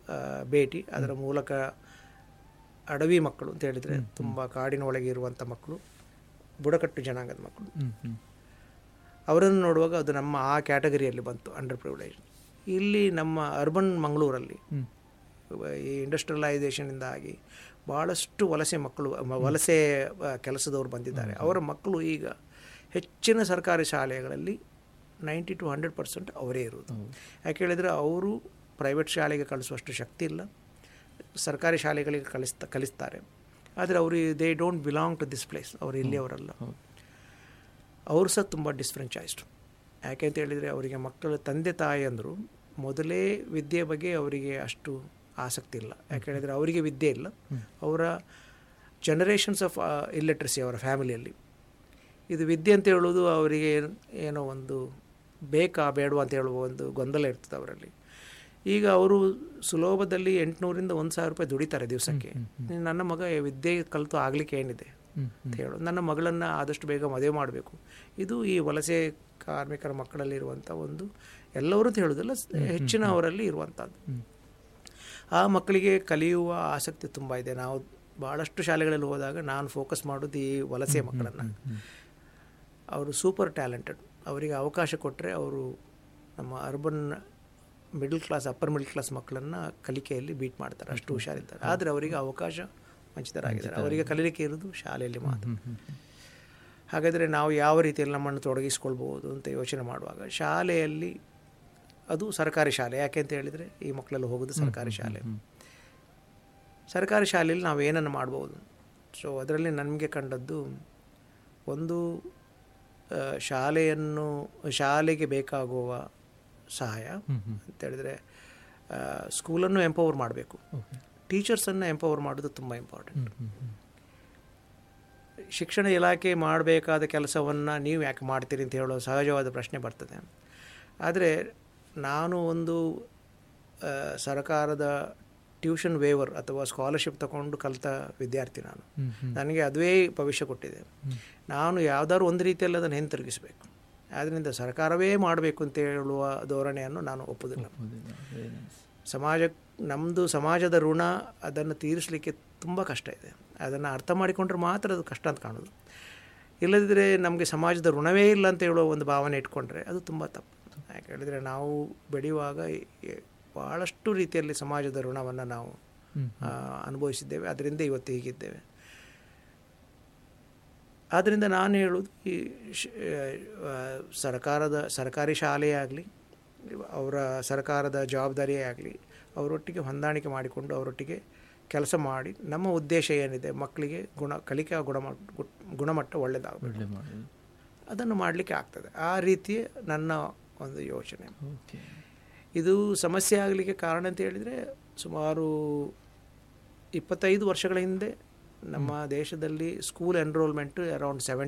ಆ, ಭೇಟಿ ಅದರ ಮೂಲಕ ಅಡವಿ ಮಕ್ಕಳು ಅಂತ ಹೇಳಿದರೆ ತುಂಬ ಕಾಡಿನ ಒಳಗೆ ಇರುವಂಥ ಮಕ್ಕಳು ಬುಡಕಟ್ಟು ಜನಾಂಗದ ಮಕ್ಕಳು ಹ್ಮ್ ಹ್ಮ್ ಅವರನ್ನು ನೋಡುವಾಗ ಅದು ನಮ್ಮ ಆ ಕ್ಯಾಟಗರಿಯಲ್ಲಿ ಬಂತು ಅಂಡರ್ ಪ್ರಿವಿಲೇಜ್ ಇಲ್ಲಿ ನಮ್ಮ ಅರ್ಬನ್ ಮಂಗಳೂರಲ್ಲಿ ಹ್ಮ್ ಈ ಇಂಡಸ್ಟ್ರಿಯಲೈಸೇಷನಿಂದ ಆಗಿ ಭಾಳಷ್ಟು ವಲಸೆ ಮಕ್ಕಳು ಮ- ವಲಸೆ ಆ, ಕೆಲಸದವರು ಬಂದಿದ್ದಾರೆ ಅವರ ಮಕ್ಕಳು ಈಗ ಹೆಚ್ಚಿನ ಸರ್ಕಾರಿ ಶಾಲೆಗಳಲ್ಲಿ ನೈಂಟಿ ಟು ಹಂಡ್ರೆಡ್ ಪರ್ಸೆಂಟ್ ಅವರೇ ಇರುವುದು ಯಾಕೆ ಹೇಳಿದರೆ ಅವರು ಪ್ರೈವೇಟ್ ಶಾಲೆಗೆ ಕಳಿಸುವಷ್ಟು ಶಕ್ತಿ ಇಲ್ಲ ಸರ್ಕಾರಿ ಶಾಲೆಗಳಿಗೆ ಕಲಿಸ್ತಾ ಕಲಿಸ್ತಾರೆ ಆದರೆ ಅವರು they don't belong to this place ಅವರು ಇಲ್ಲಿಯವರಲ್ಲ ಹೌದು ಅವರು ಸಹ ತುಂಬ ಡಿಸ್ಫ್ರೆಂಚೈಸ್ಡ್ ಯಾಕೆ ಅಂತ ಹೇಳಿದರೆ ಅವರಿಗೆ ಮಕ್ಕಳ ತಂದೆ ತಾಯಿ ಅಂದರು ಮೊದಲೇ ವಿದ್ಯೆ ಬಗ್ಗೆ ಅವರಿಗೆ ಅಷ್ಟು ಆಸಕ್ತಿ ಇಲ್ಲ ಯಾಕೆ ಹೇಳಿದರೆ ಅವರಿಗೆ ವಿದ್ಯೆ ಇಲ್ಲ ಅವರ ಜನರೇಷನ್ಸ್ ಆಫ್ ಇಲ್ಲಿಟ್ರಸಿ ಅವರ ಫ್ಯಾಮಿಲಿಯಲ್ಲಿ ಇದು ವಿದ್ಯೆ ಅಂತ ಹೇಳೋದು ಅವರಿಗೆ ಏನೋ ಒಂದು ಬೇಕಾ ಬೇಡವಾ ಅಂತ ಹೇಳುವ ಒಂದು ಗೊಂದಲ ಇರ್ತದೆ ಅವರಲ್ಲಿ ಈಗ ಅವರು ಸುಲಭದಲ್ಲಿ ಎಂಟುನೂರಿಂದ ಒಂದು ಸಾವಿರ ರೂಪಾಯಿ ದುಡಿತಾರೆ ದಿವಸಕ್ಕೆ ನನ್ನ ಮಗ ವಿದ್ಯೆ ಕಲಿತು ಆಗಲಿಕ್ಕೆ ಏನಿದೆ ಹ್ಮ್ ಅಂತ ಹೇಳು ನನ್ನ ಮಗಳನ್ನು ಆದಷ್ಟು ಬೇಗ ಮದುವೆ ಮಾಡಬೇಕು ಇದು ಈ ವಲಸೆ ಕಾರ್ಮಿಕರ ಮಕ್ಕಳಲ್ಲಿರುವಂಥ ಒಂದು ಎಲ್ಲರೂ ಅಂತ ಹೇಳೋದಿಲ್ಲ ಸ್- ಹೆಚ್ಚಿನ ಅವರಲ್ಲಿ ಇರುವಂಥದ್ದು ಹ್ಮ್. ಆ ಮಕ್ಕಳಿಗೆ ಕಲಿಯುವ ಆಸಕ್ತಿ ತುಂಬ ಇದೆ ನಾವು ಭಾಳಷ್ಟು ಶಾಲೆಗಳಲ್ಲಿ ಹೋದಾಗ ನಾನು ಫೋಕಸ್ ಮಾಡೋದು ಈ ವಲಸೆ ಮಕ್ಕಳನ್ನು ಅವರು ಸೂಪರ್ ಟ್ಯಾಲೆಂಟೆಡ್ ಅವರಿಗೆ ಅವಕಾಶ ಕೊಟ್ಟರೆ ಅವರು ನಮ್ಮ urban middle class upper middle class ಮಕ್ಕಳನ್ನು ಕಲಿಕೆಯಲ್ಲಿ ಬೀಟ್ ಮಾಡ್ತಾರೆ ಅಷ್ಟು ಹುಷಾರಿದ್ದಾರೆ ಆದರೆ ಅವರಿಗೆ ಅವಕಾಶ ವಂಚಿತರಾಗಿದ್ದಾರೆ ಅವರಿಗೆ ಕಲೀಲಿಕ್ಕೆ ಇರೋದು ಶಾಲೆಯಲ್ಲಿ ಮಾತ್ರ ಹ್ಮ್ ಹ್ಮ್ ಹ್ಮ್. ಹಾಗಾದರೆ ನಾವು ಯಾವ ರೀತಿಯಲ್ಲಿ ನಮ್ಮನ್ನು ತೊಡಗಿಸ್ಕೊಳ್ಬೋದು ಅಂತ ಯೋಚನೆ ಮಾಡುವಾಗ ಶಾಲೆಯಲ್ಲಿ ಅದು ಸರ್ಕಾರಿ ಶಾಲೆ ಯಾಕೆ ಅಂತ ಹೇಳಿದರೆ ಈ ಮಕ್ಕಳೆಲ್ಲ ಹೋಗೋದು ಸರ್ಕಾರಿ ಶಾಲೆ ಸರ್ಕಾರಿ ಶಾಲೆಯಲ್ಲಿ ನಾವು ಏನನ್ನು ಮಾಡ್ಬೋದು ಸೊ ಅದರಲ್ಲಿ ನನಗೆ ಕಂಡದ್ದು ಒಂದು ಆ, ಶಾಲೆಯನ್ನು ಶಾಲೆಗೆ ಬೇಕಾಗುವ ಸಹಾಯ ಹ್ಮ್ ಹ್ಮ್. ಅಂತ ಹೇಳಿದರೆ ಸ್ಕೂಲನ್ನು ಎಂಪವರ್ ಮಾಡಬೇಕು ಓಕೆ ಟೀಚರ್ಸನ್ನು ಎಂಪವರ್ ಮಾಡೋದು ತುಂಬ ಇಂಪಾರ್ಟೆಂಟ್ ಹ್ಮ್ ಹ್ಮ್ ಹ್ಮ್. ಶಿಕ್ಷಣ ಇಲಾಖೆ ಮಾಡಬೇಕಾದ ಕೆಲಸವನ್ನು ನೀವು ಯಾಕೆ ಮಾಡ್ತೀರಿ ಅಂತ ಹೇಳೋ ಸಹಜವಾದ ಪ್ರಶ್ನೆ ಬರ್ತದೆ ಆದರೆ ನಾನು ಒಂದು ಆ, ಸರ್ಕಾರದ ಟ್ಯೂಷನ್ ವೇವರ್ ಅಥವಾ ಸ್ಕಾಲರ್ಶಿಪ್ ತಗೊಂಡು ಕಲಿತ ವಿದ್ಯಾರ್ಥಿ ನಾನು ಹ್ಮ್ ಹ್ಮ್. ನನಗೆ ಅದುವೇ ಭವಿಷ್ಯ ಕೊಟ್ಟಿದೆ ನಾನು ಯಾವುದಾದ್ರು ಒಂದು ರೀತಿಯಲ್ಲಿ ಅದನ್ನು ಹಿಂತಿರುಗಿಸಬೇಕು ಆದ್ದರಿಂದ ಸರ್ಕಾರವೇ ಮಾಡಬೇಕು ಅಂತ ಹೇಳುವ ಧೋರಣೆಯನ್ನು ನಾನು ಒಪ್ಪುವುದಿಲ್ಲ ಹೌದಿಲ್ಲ. Very nice. ಸಮಾಜ ನಮ್ಮದು ಸಮಾಜದ ಋಣ ಅದನ್ನು ತೀರಿಸಲಿಕ್ಕೆ ತುಂಬ ಕಷ್ಟ ಇದೆ ಅದನ್ನು ಅರ್ಥ ಮಾಡಿಕೊಂಡ್ರೆ ಮಾತ್ರ ಅದು ಕಷ್ಟ ಅಂತ ಕಾಣೋದು ಇಲ್ಲದಿದ್ದರೆ ನಮಗೆ ಸಮಾಜದ ಋಣವೇ ಇಲ್ಲ ಅಂತ ಹೇಳುವ ಒಂದು ಭಾವನೆ ಇಟ್ಕೊಂಡ್ರೆ ಅದು ತುಂಬ ತಪ್ಪು ಯಾಕೆ ಹೇಳಿದರೆ ನಾವು ಬೆಳೆಯುವಾಗ ಈ- ಭಾಳಷ್ಟು ರೀತಿಯಲ್ಲಿ ಸಮಾಜದ ಋಣವನ್ನು ನಾವು ಹ್ಮ್. ಆ, ಅನುಭವಿಸಿದ್ದೇವೆ ಅದರಿಂದ ಇವತ್ತು ಹೀಗಿದ್ದೇವೆ ಆದ್ದರಿಂದ ನಾನು ಹೇಳೋದು ಈ ಶ- ಆ, ಸರ್ಕಾರದ ಸರ್ಕಾರಿ ಶಾಲೆಯೇ ಆಗಲಿ ಅವರ ಸರ್ಕಾರದ ಜವಾಬ್ದಾರಿಯೇ ಆಗಲಿ ಅವರೊಟ್ಟಿಗೆ ಹೊಂದಾಣಿಕೆ ಮಾಡಿಕೊಂಡು ಅವರೊಟ್ಟಿಗೆ ಕೆಲಸ ಮಾಡಿ ನಮ್ಮ ಉದ್ದೇಶ ಏನಿದೆ ಮಕ್ಕಳಿಗೆ ಗುಣ ಕಲಿಕಾ ಗುಣಮಟ್ಟ ಗುಟ್- ಗುಣಮಟ್ಟ ಒಳ್ಳೆಯದಾಗಬೇಕು ಒಳ್ಳೆ ಮಾಡೋದು ಅದನ್ನು ಮಾಡಲಿಕ್ಕೆ ಆಗ್ತದೆ ಆ ರೀತಿ ನನ್ನ ಒಂದು ಯೋಚನೆ ಓಕೆ ಇದು ಸಮಸ್ಯೆ ಆಗಲಿಕ್ಕೆ ಕಾರಣ ಅಂತ ಹೇಳಿದರೆ ಸುಮಾರು ಇಪ್ಪತ್ತೈದು ವರ್ಷಗಳ ಹಿಂದೆ ನಮ್ಮ ದೇಶದಲ್ಲಿ ಸ್ಕೂಲ್ ಎನ್ರೋಲ್ಮೆಂಟು ಅರೌಂಡ್ ಸೆವೆಂಟಿ